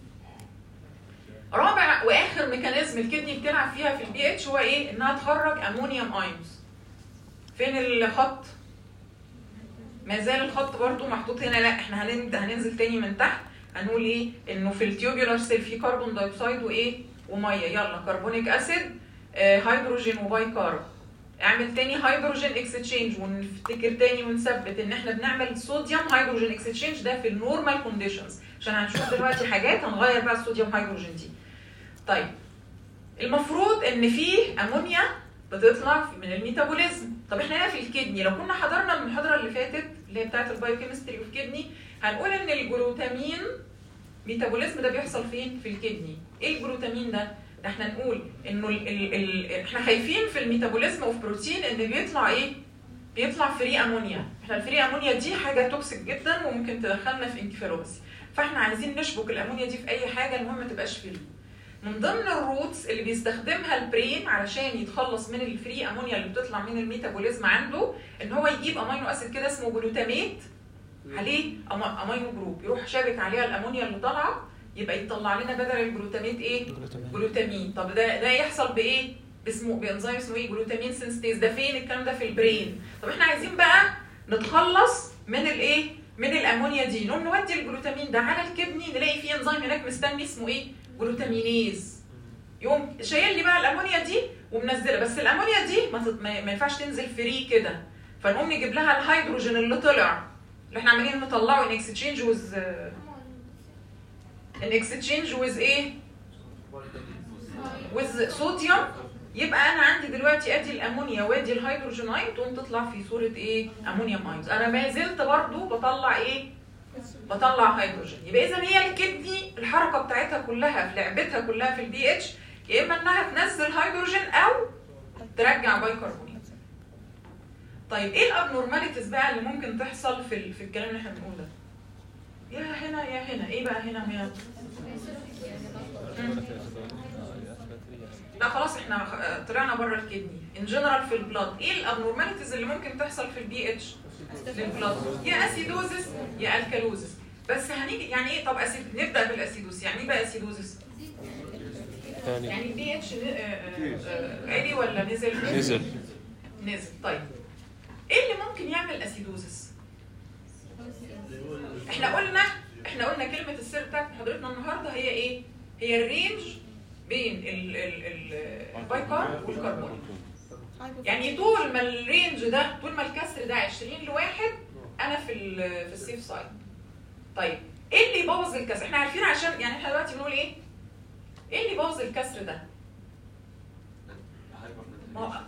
رابع واخر ميكانيزم الكدني بتلعب فيها في البي اتش هو ايه انها تخرج امونيوم ايونز فين الخط ما زال الخط برضو محطوط هنا لا احنا هنن- هننزل تاني من تحت هنقول ايه انه في التيوبولار سيل في كربون دايوكسيد وايه وميه يلا كربونيك اسيد آه هيدروجين وباي كارب اعمل تاني هيدروجين اكستشينج ونفتكر تاني ونثبت ان احنا بنعمل صوديوم هيدروجين اكستشينج ده في النورمال كونديشنز عشان هنشوف دلوقتي حاجات هنغير بقى الصوديوم هيدروجين دي طيب المفروض ان في امونيا بتطلع من الميتابوليزم طب احنا هنا في الكدني لو كنا حضرنا المحاضره اللي فاتت اللي هي بتاعه البايوكيمستري اوف كدني هنقول ان الجلوتامين ميتابوليزم ده بيحصل فين في الكدني ايه الجلوتامين ده ده احنا نقول انه ال ال ال احنا خايفين في الميتابوليزم اوف بروتين ان بيطلع ايه بيطلع فري امونيا احنا الفري امونيا دي حاجه توكسيك جدا وممكن تدخلنا في انكفالوباثي فاحنا عايزين نشبك الامونيا دي في اي حاجه المهم ما تبقاش فري من ضمن الروتس اللي بيستخدمها البرين علشان يتخلص من الفري امونيا اللي بتطلع من الميتابوليزم عنده ان هو يجيب امينو اسيد كده اسمه جلوتاميت عليه أما- امينو جروب يروح شابك عليها الامونيا اللي طالعه يبقى يطلع لنا بدل الجلوتاميت ايه جلوتامين طب ده ده يحصل بايه باسمه بانزيم اسمه ايه جلوتامين سينستيز ده فين الكلام ده في البرين طب احنا عايزين بقى نتخلص من الايه من الامونيا دي نقوم نودي الجلوتامين ده على الكدني نلاقي فيه انزيم هناك مستني اسمه ايه جلوتامينيز يقوم شايل لي بقى الامونيا دي ومنزله بس الامونيا دي ما, تط... ما ما ينفعش تنزل فري كده فنقوم نجيب لها الهيدروجين اللي طلع اللي احنا عمالين نطلعه ان اكستشينج ويز ان اكستشينج ويز ايه ويز صوديوم يبقى انا عندي دلوقتي ادي الامونيا وادي الهيدروجين ايون تقوم تطلع في صوره ايه امونيوم ايونز انا ما زلت برضو بطلع ايه بطلع هيدروجين يبقى اذا هي الكدني الحركه بتاعتها كلها في لعبتها كلها في البي اتش يا اما انها تنزل هيدروجين او ترجع بايكربونات طيب ايه الابنورماليتيز بقى اللي ممكن تحصل في ال- في الكلام اللي احنا بنقوله ده يا هنا يا هنا ايه بقى هنا وهنا لا خلاص احنا آه، طلعنا بره الكدني ان جنرال في البلاد ايه الابنورماليتيز اللي ممكن تحصل في البي اتش للبلاد يا اسيدوزس يا الكالوزس بس هنيجي يعني ايه طب أسيد نبدا بالاسيدوس يعني ايه بقى اسيدوزس ثاني يعني البي اتش عالي ولا نزل نزل نزل طيب ايه اللي ممكن يعمل اسيدوزس احنا قلنا احنا قلنا كلمه السر بتاعت حضرتنا النهارده هي ايه هي الرينج بين ال ال ال البايكار والكربون يعني طول ما الرينج ده طول ما الكسر ده 20 لواحد انا في ال في السيف سايد طيب ايه اللي يبوظ الكسر احنا عارفين عشان يعني احنا دلوقتي بنقول ايه ايه اللي يبوظ الكسر ده ما هو-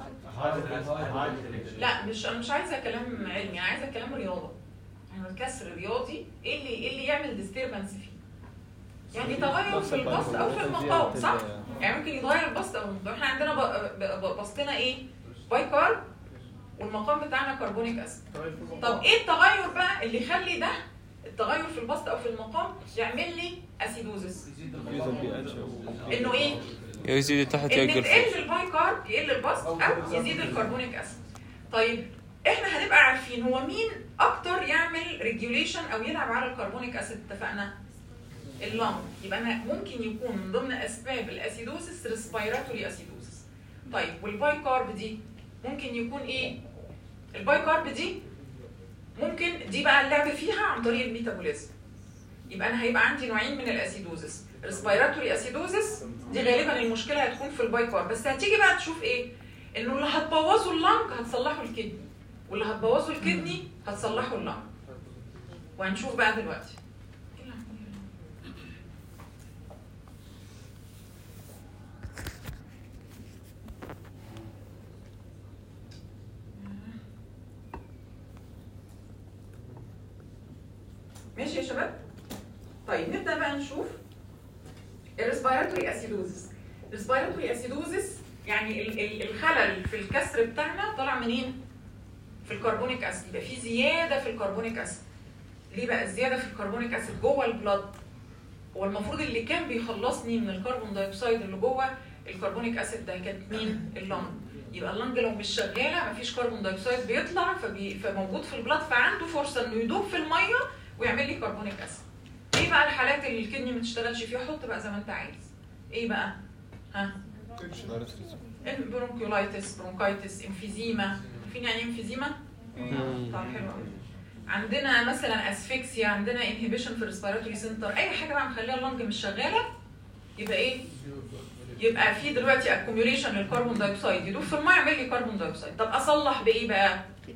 لا مش انا مش عايزه كلام علمي انا عايزه كلام رياضه يعني الكسر رياضي ايه اللي ايه اللي يعمل ديستربنس فيه يعني تغير في البسط او في المقام صح يعني ممكن يتغير البسط او المقام احنا عندنا ب- ب- ب- بسطنا ايه باي كارب والمقام بتاعنا كربونيك اسيد طب ايه التغير بقى اللي يخلي ده التغير في البسط او في المقام يعمل لي اسيدوزس انه ايه يا يزيد تحت ان يقل فوق تقل الباي كارب يقل البسط او يزيد الكربونيك اسيد طيب احنا هنبقى عارفين هو مين اكتر يعمل ريجوليشن او يلعب على الكربونيك اسيد اتفقنا اللنج يبقى انا ممكن يكون من ضمن اسباب الاسيدوسس ريسبيراتوري اسيدوسس طيب والباي كارب دي ممكن يكون ايه الباي كارب دي ممكن دي بقى اللعب فيها عن طريق الميتابوليزم يبقى انا هيبقى عندي نوعين من الاسيدوزس ريسبيراتوري اسيدوزس دي غالبا المشكله هتكون في الباي كارب بس هتيجي بقى تشوف ايه انه اللي هتبوظوا اللنج هتصلحوا الكدني واللي هتبوظوا الكدني هتصلحوا اللنج وهنشوف بقى دلوقتي إيه اللي عمال يعمل؟ ماشي يا شباب طيب نبدا بقى نشوف الريسبيراتوري اسيدوزس الريسبيراتوري اسيدوزس يعني ال- ال- الخلل في الكسر بتاعنا طالع منين في الكربونيك اسيد يبقى في زياده في الكربونيك اسيد ليه بقى الزياده في الكربونيك اسيد جوه البلاد هو المفروض اللي كان بيخلصني من الكربون دايوكسيد اللي جوه الكربونيك اسيد ده كانت مين اللنج يبقى اللنج لو مش شغاله مفيش كربون دايوكسيد بيطلع فبي... فموجود في البلاد فعنده فرصه انه يدوب في الميه ويعمل لي كربونيك اسيد ايه بقى الحالات اللي الكدني ما تشتغلش فيها حط بقى زي ما انت عايز ايه بقى ها برونكيولايتس برونكايتس انفيزيما عارفين يعني ايه انفيزيما طب حلو قوي عندنا مثلا اسفكسيا عندنا انهبيشن في الريسبيراتوري سنتر اي حاجه بقى مخليها اللنج مش شغاله يبقى ايه يبقى في دلوقتي اكوميوليشن للكربون دايوكسيد يدوب في الميه يعمل لي كربون دايوكسيد طب اصلح بايه بقى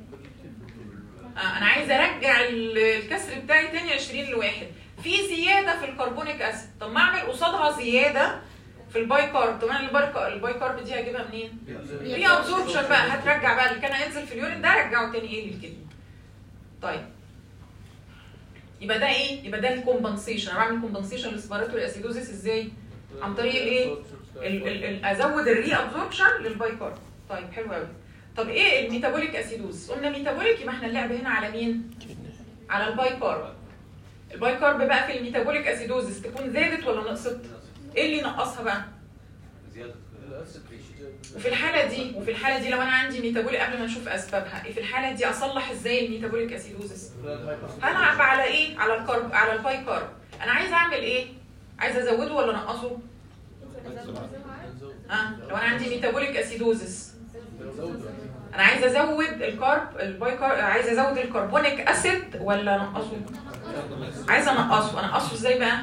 آه انا عايزه ارجع ال- الكسر بتاعي تاني 20 لواحد في زياده في الكربونيك اسيد طب ما اعمل قصادها زياده في الباي كارب طب انا الباي الباي كارب دي هجيبها منين؟ هي ابزوربشن بقى هترجع بقى اللي كان هينزل في اليورين ده رجعه تاني ايه للكدني طيب يبقى ده ايه؟ يبقى ده الكومبنسيشن انا بعمل كومبنسيشن للسبيراتوري اسيدوزيس ازاي؟ عن طريق الايه؟ ال- ال- ال- ازود الري ابزوربشن للباي كارب طيب حلو قوي طب ايه الميتابوليك اسيدوز قلنا ميتابوليك يبقى احنا اللعب هنا على مين على الباي كارب الباي كارب بقى في الميتابوليك اسيدوزس تكون زادت ولا نقصت ايه اللي نقصها بقى وفي الحاله دي وفي الحاله دي لو انا عندي ميتابوليك قبل ما نشوف اسبابها إيه في الحاله دي اصلح ازاي الميتابوليك اسيدوزس هلعب على ايه على الكارب على الباي كارب انا عايزه اعمل ايه عايزه ازوده ولا انقصه ها لو انا عندي ميتابوليك اسيدوزس انا عايزه ازود الكارب الباي كارب عايزه ازود الكربونيك اسيد ولا انقصه عايزه انقصه انقصه ازاي بقى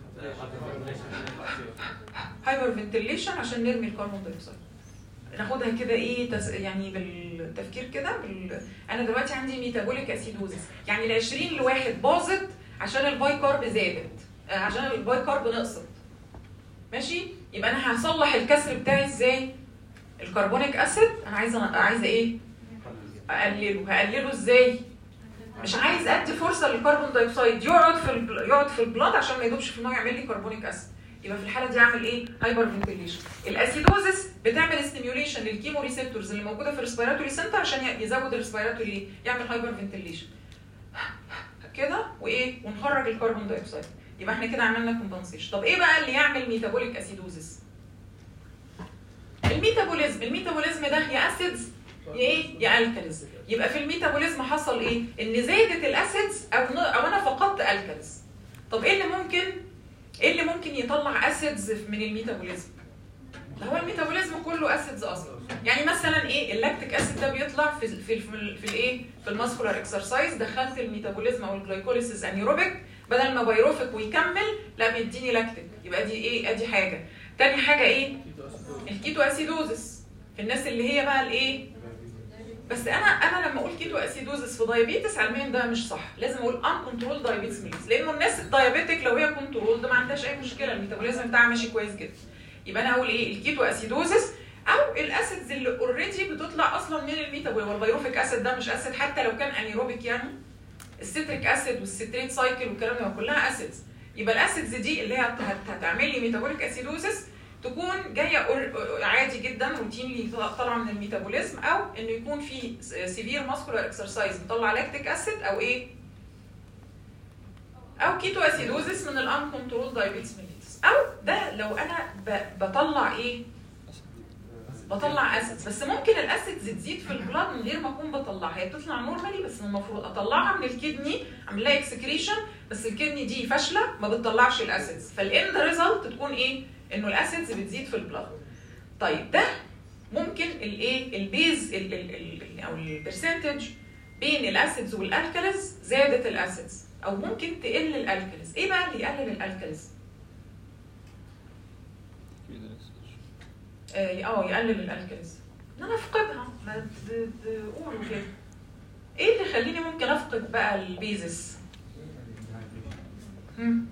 هايبر فنتيليشن عشان نرمي الكربون دايوكسيد ناخدها كده ايه تس... يعني بالتفكير كده بال... انا دلوقتي عندي ميتابوليك اسيدوزس يعني ال 20 لواحد باظت عشان الباي كارب زادت آه، عشان الباي كارب نقصت ماشي يبقى انا هصلح الكسر بتاعي ازاي الكربونيك اسيد انا عايزه عايزه ايه اقلله هقلله ازاي مش عايز ادي فرصه للكربون دايوكسيد يقعد في البل... يقعد في البلاد عشان ما يدوبش في الميه يعمل لي كربونيك اسيد يبقى في الحاله دي اعمل ايه هايبر فنتيليشن الاسيدوزس بتعمل ستيميوليشن للكيمو ريسبتورز اللي موجوده في الريسبيراتوري سنتر عشان ي- يزود الريسبيراتوري يعمل هايبر فنتيليشن كده وايه ونخرج الكربون دايوكسيد يبقى احنا كده عملنا كومبنسيشن طب ايه بقى اللي يعمل ميتابوليك اسيدوزس الميتابوليزم الميتابوليزم ده يا اسيدز يا ايه يا الكاليز يبقى في الميتابوليزم حصل ايه ان زادت الاسيدز او ن- او انا فقدت الكاليز طب ايه اللي ممكن ايه اللي ممكن يطلع اسيدز من الميتابوليزم ده هو الميتابوليزم كله اسيدز اصلا يعني مثلا ايه اللاكتيك اسيد ده بيطلع في ال- في ال- في, ال- في الايه في الماسكولار اكسرسايز دخلت الميتابوليزم او الجلايكوليسيس انيروبيك بدل ما بيروفيك ويكمل لا مديني لاكتيك يبقى دي ايه ادي حاجه تاني حاجه ايه الكيتو اسيدوزس في الناس اللي هي بقى الايه بس انا انا لما اقول كيتو اسيدوزس في دايابيتس علميا ده مش صح لازم اقول ان كنترول دايابيتس ميلز لانه الناس الدايابيتك لو هي كنترول ده ما عندهاش اي مشكله الميتابوليزم بتاعها ماشي كويس جدا يبقى انا اقول ايه الكيتو اسيدوزس او الاسيدز اللي اوريدي بتطلع اصلا من الميتابول والبيروفيك اسيد ده مش اسيد حتى لو كان انيروبيك يعني الستريك اسيد والستريت سايكل والكلام ده كلها اسيدز يبقى الاسيدز دي اللي هي هت- هت- هتعمل لي ميتابوليك اسيدوزس تكون جايه أور- عادي جدا روتينلي طالعه من الميتابوليزم او انه يكون في سيفير ماسكولار اكسرسايز بيطلع لاكتيك اسيد او ايه او كيتو اسيدوزس من الان كنترول دايابيتس ميليتس او ده لو انا ب- بطلع ايه بطلع اسيدز بس ممكن الاسيدز تزيد في البلاد من غير ما اكون بطلعها هي بتطلع نورمالي بس المفروض اطلعها من الكدني اعمل لها اكسكريشن بس الكدني دي فاشله ما بتطلعش الاسيدز فالاند ريزلت تكون ايه انه الاسيدز بتزيد في البلاد طيب ده ممكن الايه البيز ال- ال- ال- او البرسنتج بين الاسيدز والالكاليز زادت الاسيدز او ممكن تقل الالكاليز ايه بقى اللي يقلل الالكاليز اه آه، يقلل الالكاليز ان انا افقدها ما ت- ت- قولوا كده ايه اللي يخليني ممكن افقد بقى البيزس هم؟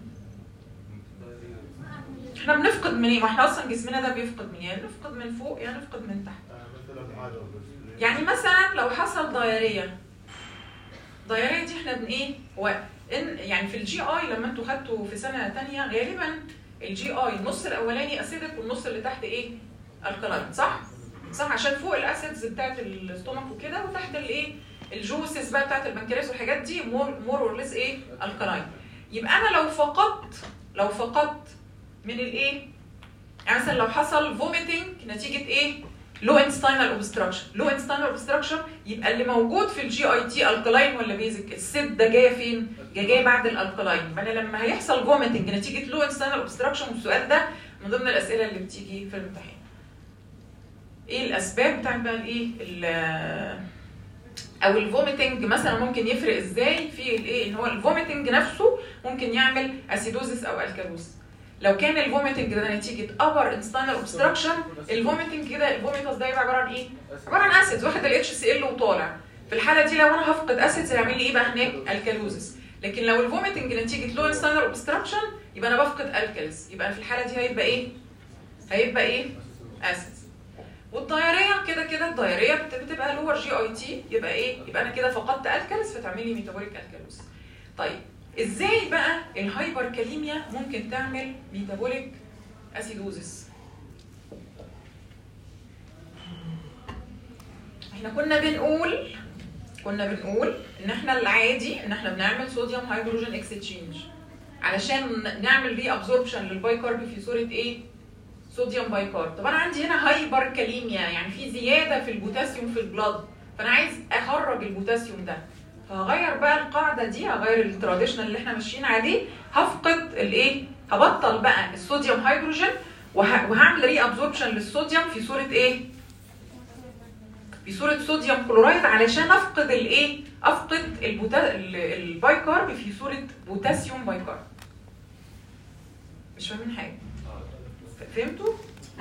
احنا بنفقد من ايه ما احنا اصلا جسمنا ده بيفقد من يعني نفقد من فوق يعني نفقد من تحت يعني مثلا لو حصل ضياريه ضياريه دي احنا بن ايه هو ان يعني في الجي اي لما انتوا خدتوا في سنه تانية غالبا الجي اي النص الاولاني اسيدك والنص اللي تحت ايه الكلاين صح صح عشان فوق الاسيدز بتاعت الاستومك وكده وتحت الايه الجوسس بقى بتاعت البنكرياس والحاجات دي مور مور اور ليس ايه الكلاين يبقى انا لو فقدت لو فقدت من الايه يعني مثلا لو حصل فوميتنج نتيجه ايه لو انستاينال اوبستراكشن لو انستاينال اوبستراكشن يبقى اللي موجود في الجي اي تي الكلاين ولا بيزك السد ده جايه فين جايه جايه بعد الالكلاين فانا لما هيحصل فوميتنج نتيجه لو انستاينال اوبستراكشن والسؤال ده من ضمن الاسئله اللي بتيجي في الامتحان ايه الاسباب بتاعت بقى الايه ال- او الفوميتنج مثلا ممكن يفرق ازاي في الايه ان هو الفوميتنج نفسه ممكن يعمل اسيدوزس او الكالوز لو كان الفوميتنج ده نتيجه ابر انستاينال اوبستراكشن الفوميتنج كده الفوميتاس ده يبقى عباره عن ايه عباره عن اسيدز واخد الاتش سي ال وطالع في الحاله دي لو انا هفقد اسيدز هيعمل لي ايه بقى هناك الكالوزس لكن لو الفوميتنج نتيجه لو انستاينال اوبستراكشن يبقى انا بفقد الكالز يبقى في الحاله دي هيبقى ايه هيبقى ايه اسيدز والدايريه كده كده الدايريه بت- بتبقى لور جي اي تي يبقى ايه يبقى انا كده فقدت الكالز فتعمل لي ميتابوليك الكالوز طيب ازاي بقى الهايبر كاليميا ممكن تعمل ميتابوليك اسيدوزس احنا كنا بنقول كنا بنقول ان احنا العادي ان احنا بنعمل صوديوم هيدروجين اكستشينج علشان نعمل ري ابزوربشن للبايكارب في صوره ايه صوديوم بايكارب طب انا عندي هنا هايبر كاليميا يعني في زياده في البوتاسيوم في البلاد فانا عايز اخرج البوتاسيوم ده فهغير بقى القاعده دي هغير التراديشنال اللي احنا ماشيين عليه هفقد الايه هبطل بقى الصوديوم هيدروجين وه- وهعمل ري ابزوربشن للصوديوم في صوره ايه في صوره صوديوم كلورايد علشان افقد الايه افقد البوتا... ال- البايكارب في صوره بوتاسيوم بايكارب مش فاهمين حاجه ف- فهمتوا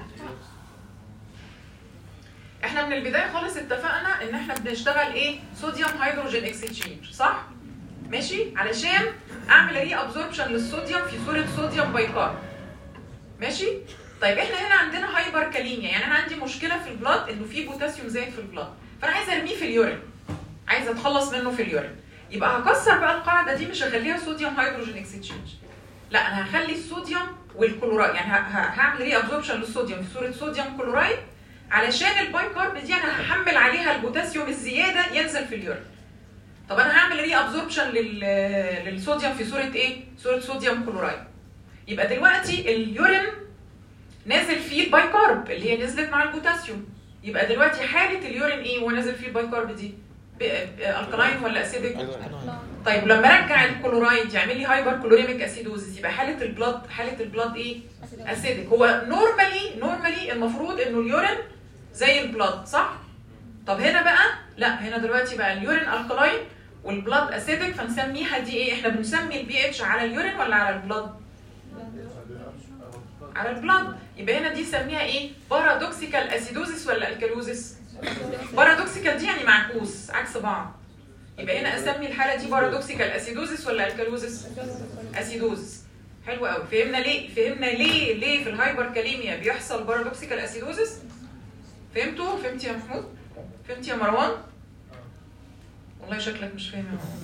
احنا من البدايه خالص اتفقنا ان احنا بنشتغل ايه صوديوم هيدروجين اكستشينج صح ماشي علشان اعمل ري ابزوربشن للصوديوم في صوره صوديوم بايكارب ماشي طيب احنا هنا عندنا هايبر كاليميا يعني انا عندي مشكله في البلاد انه في بوتاسيوم زايد في البلاد فانا عايزه ارميه في اليورين عايزه اتخلص منه في اليورين يبقى هكسر بقى القاعده دي مش هخليها صوديوم هيدروجين اكستشينج لا انا هخلي الصوديوم والكلورايد يعني ه- ه- هعمل ري ابزوربشن للصوديوم في صوره صوديوم كلورايد علشان البايكارب دي انا هحمل عليها البوتاسيوم الزياده ينزل في اليورين طب انا هعمل ري ابزوربشن لل... للصوديوم في صوره ايه صوره صوديوم كلورايد يبقى دلوقتي اليورين نازل فيه البايكارب اللي هي نزلت مع البوتاسيوم يبقى دلوقتي حاله اليورين ايه ونازل فيه البايكارب دي ب- ب- الكلاين ولا اسيدك طيب لما ارجع الكلورايد يعمل لي هايبر كلوريميك اسيدوزيس يبقى حاله البلاد حاله البلاد ايه اسيدك هو نورمالي نورمالي المفروض انه اليورين زي البلاد صح طب هنا بقى لا هنا دلوقتي بقى اليورين الكلاين والبلاد اسيدك فنسميها دي ايه احنا بنسمي البي اتش على اليورين ولا على البلاد على البلاد يبقى هنا دي سميها ايه بارادوكسيكال اسيدوزيس ولا الكالوزيس بارادوكسيكال دي يعني معكوس عكس بعض يبقى هنا اسمي الحاله دي بارادوكسيكال اسيدوزيس ولا الكالوزيس اسيدوزيس حلو قوي فهمنا ليه فهمنا ليه ليه في الهايبر كاليميا بيحصل بارادوكسيكال اسيدوزيس فهمتوا فهمت يا محمود فهمت يا مروان والله شكلك مش فاهم يا مروان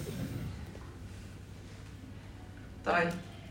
طيب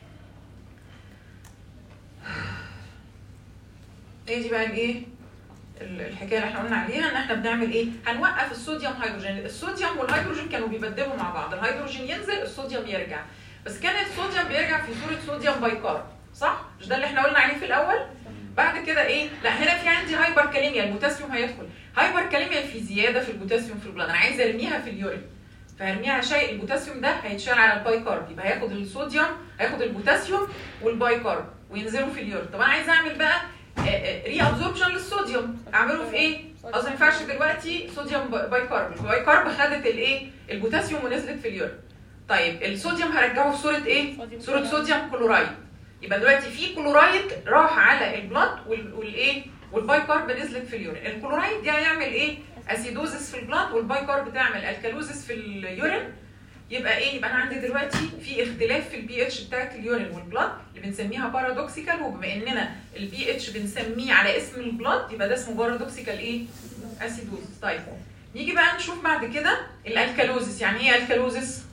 ايه دي بقى الايه ال- الحكايه اللي احنا قلنا عليها ان احنا بنعمل ايه هنوقف الصوديوم هيدروجين الصوديوم والهيدروجين كانوا بيبدلوا مع بعض الهيدروجين ينزل الصوديوم يرجع بس كان الصوديوم بيرجع في صوره صوديوم بايكارب صح مش ده اللي احنا قلنا عليه في الاول بعد كده ايه لا هنا في عندي هايبر كاليميا البوتاسيوم هيدخل هايبر كاليميا في زياده في البوتاسيوم في البلاد انا عايزه ارميها في اليورين فهرميها شيء البوتاسيوم ده هيتشال على البايكارب يبقى هياخد الصوديوم هياخد البوتاسيوم والبايكارب وينزلوا في اليورين طب انا عايزه اعمل بقى ري ابزوربشن للصوديوم اعمله في ايه؟ اصلا ما ينفعش دلوقتي صوديوم با- بايكارب البايكارب خدت الايه؟ البوتاسيوم ونزلت في اليورين طيب الصوديوم هرجعه في صوره ايه؟ صوره صوديوم كلورايد يبقى دلوقتي في كلورايد راح على البلاد وال- والايه؟ والبايكارب نزلت في اليورين الكلورايد دي هيعمل ايه؟ اسيدوزس في البلاد والبايكارب تعمل الكالوزس في اليورين يبقى ايه يبقى انا عندي دلوقتي في اختلاف في البي اتش بتاعت اليورين والبلاد اللي بنسميها بارادوكسيكال وبما اننا البي اتش بنسميه على اسم البلاد يبقى ده اسمه بارادوكسيكال ايه اسيدوزس طيب نيجي بقى نشوف بعد كده الالكالوزس يعني ايه الكالوزس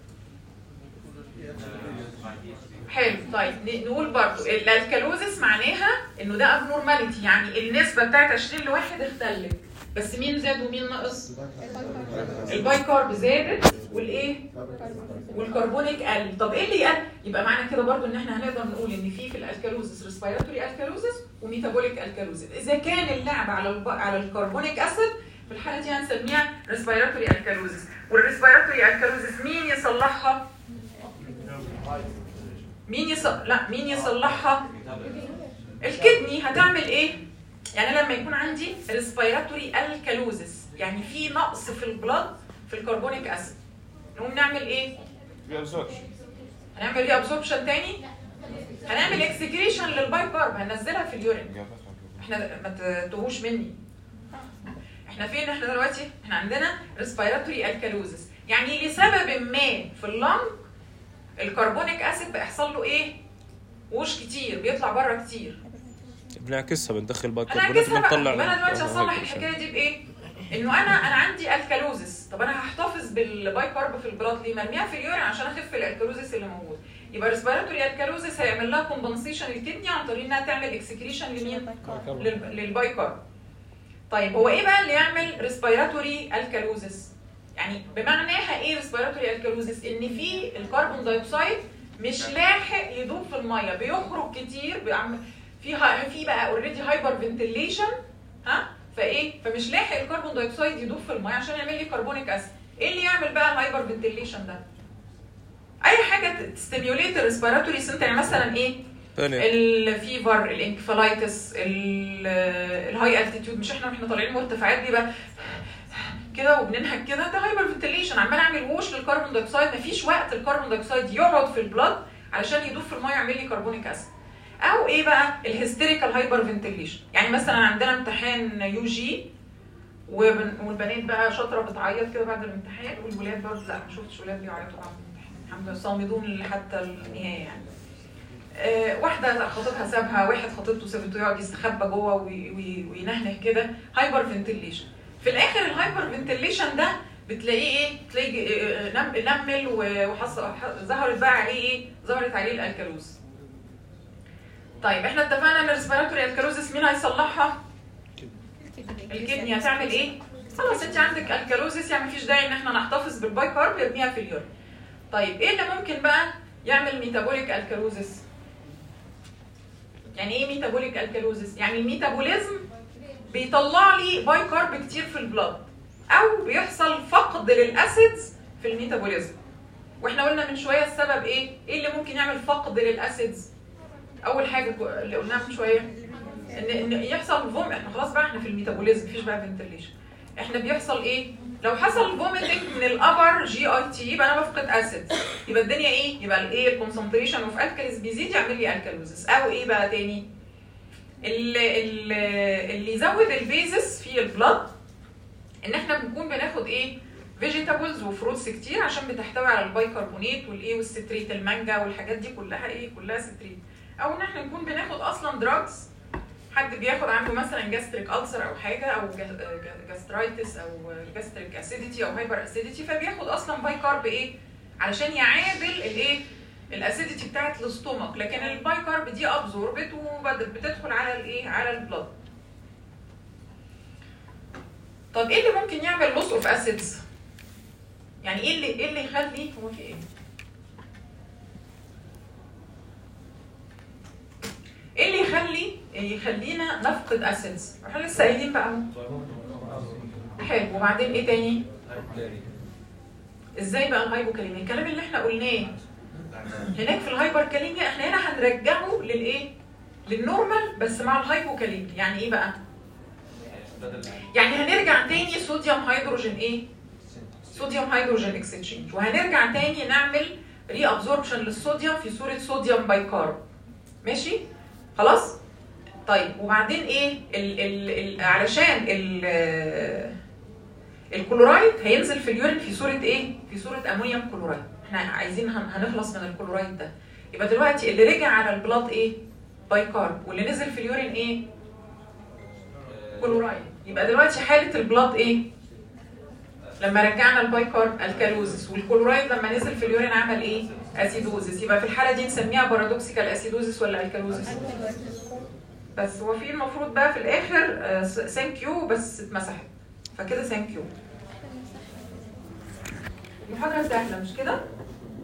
حلو طيب ن- نقول برضو الالكالوزس معناها انه ده ابنورماليتي يعني النسبه بتاعت 20 لواحد اختلت بس مين زاد ومين نقص البايكارب زادت والايه والكربونيك قل طب ايه اللي قل يبقى معنى كده برضو ان احنا هنقدر نقول ان في في الالكالوزس ريسبيراتوري الكالوزس وميتابوليك الكالوزس اذا كان اللعب على الب... على الكربونيك اسيد في الحاله دي هنسميها ريسبيراتوري الكالوزس والريسبيراتوري الكالوزس مين يصلحها مين يص... لا مين يصلحها الكدني هتعمل ايه يعني لما يكون عندي ريسبيراتوري الكالوزس يعني في نقص في البلاد في الكربونيك اسيد نقوم نعمل ايه هنعمل ايه ابسوربشن تاني هنعمل اكسكريشن للبايكارب هننزلها في اليورين احنا ما تتوهوش مني احنا فين احنا دلوقتي احنا عندنا ريسبيراتوري الكالوزس يعني لسبب ما في اللنج الكربونيك اسيد بيحصل له ايه وش كتير بيطلع بره كتير بنعكسها بندخل انا بايكربونات اعكسها بقى بنطلع يبقى انا دلوقتي آه، هصلح هيك الحكايه دي بايه؟ انه انا انا عندي الكالوزس طب انا هحتفظ بالبايكارب في البلاد ليه؟ مرميها في اليورين عشان اخف الالكالوزس اللي موجود يبقى ريسبيراتوري الكالوزس هيعمل لها كومبنسيشن الكدني عن طريق انها تعمل اكسكريشن لمين؟ لل- للبايكارب طيب هو ايه بقى اللي يعمل ريسبيراتوري الكالوزس؟ يعني بمعناها ايه ريسبيراتوري الكالوزس؟ ان في الكربون دايوكسيد مش لاحق يدوب في الميه بيخرج كتير بيعمل في ها- في بقى اوريدي هايبر فنتيليشن ها فايه فمش لاحق الكربون دايوكسيد يدوب في الميه عشان يعمل لي كربونيك اسيد ايه اللي يعمل بقى الهايبر فنتيليشن ده اي حاجه تستيميوليت الريسبيراتوري سنتر يعني مثلا ايه ثانية الفيفر الانكفالايتس الهاي التيتيود مش احنا واحنا طالعين مرتفعات بيبقى كده وبننهج كده ده هايبر فنتيليشن عمال اعمل ووش للكربون دايوكسيد مفيش وقت الكربون دايوكسيد يقعد في البلاد علشان يدوب في الميه يعمل لي كربونيك اسيد او ايه بقى الهيستيريكال هايبر فنتيليشن يعني مثلا عندنا امتحان يو جي وبن- والبنات بقى شاطره بتعيط كده بعد الامتحان والولاد برضه لا ما شفتش ولاد بيعيطوا بعد الامتحان الحمد لله صامدون حتى النهايه يعني آه، واحده خطيبها سابها واحد خطيبته سابته يقعد يستخبى جوه وي- وي- وينهنه كده هايبر فنتيليشن في الاخر الهايبر فنتيليشن ده بتلاقيه ايه تلاقي آه، نم- نمل و- وحصل ح- ظهرت بقى عليه ايه ظهرت عليه الالكالوز طيب احنا اتفقنا ان الريسبيراتوري الكالوزس مين هيصلحها الكدني هتعمل ايه خلاص انت عندك الكالوزس يعني مفيش داعي ان احنا نحتفظ بالبايكارب يرميها في اليورين طيب ايه اللي ممكن بقى يعمل ميتابوليك الكالوزس يعني ايه ميتابوليك الكالوزس يعني الميتابوليزم بيطلع لي باي كارب كتير في البلاد او بيحصل فقد للاسيدز في الميتابوليزم واحنا قلنا من شويه السبب ايه ايه اللي ممكن يعمل فقد للاسيدز اول حاجه كو- اللي قلناها من شويه ان ان يحصل فوم احنا خلاص بقى احنا في الميتابوليزم مفيش بقى فنتليشن احنا بيحصل ايه لو حصل فوميتنج من الابر جي اي تي يبقى انا بفقد اسيد يبقى الدنيا ايه يبقى الايه الكونسنتريشن اوف الكاليز بيزيد يعمل لي الكالوزس او ايه بقى تاني اللي, اللي اللي يزود البيزس في البلد ان احنا بنكون بناخد ايه فيجيتابلز وفروتس كتير عشان بتحتوي على البايكربونات والايه والستريت المانجا والحاجات دي كلها ايه كلها ستريت او ان احنا نكون بناخد اصلا دراجز حد بياخد عنده مثلا جاستريك ألسر او حاجه او جاسترايتس او جاستريك اسيديتي او هايبر اسيديتي فبياخد اصلا بايكارب ايه علشان يعادل الايه الاسيديتي بتاعت الاستومك لكن البايكارب دي ابزوربت وبتدخل على الايه على البلد طب ايه اللي ممكن يعمل لوس اوف اسيدز يعني ايه اللي ايه اللي يخلي هو في ايه ايه اللي يخلي يخلينا نفقد اسيدز احنا لسه قايلين بقى اهو حلو وبعدين ايه تاني ازاي بقى الهايبوكاليميا الكلام اللي احنا قلناه هناك في الهايبر كاليميا احنا هنا هنرجعه للايه للنورمال بس مع الهايبوكاليميا يعني ايه بقى يعني هنرجع تاني صوديوم هيدروجين ايه صوديوم هيدروجين اكسشينج وهنرجع تاني نعمل ري ابزوربشن للصوديوم في صوره صوديوم بايكارب ماشي خلاص طيب وبعدين ايه ال ال ال علشان ال الكلورايد هينزل في اليورين في صوره ايه في صوره امونيوم كلورايد احنا عايزين هن- هنخلص من الكلورايد ده يبقى دلوقتي اللي رجع على البلاد ايه بايكارب واللي نزل في اليورين ايه كلورايد يبقى دلوقتي حاله البلاد ايه لما رجعنا البايكارب الكالوزس والكلورايد لما نزل في اليورين عمل ايه اسيدوزس يبقى في الحاله دي نسميها بارادوكسيكال اسيدوزس ولا الكالوزس بس هو في المفروض بقى في الاخر ثانك يو بس اتمسحت فكده ثانك يو المحاضره سهله مش كده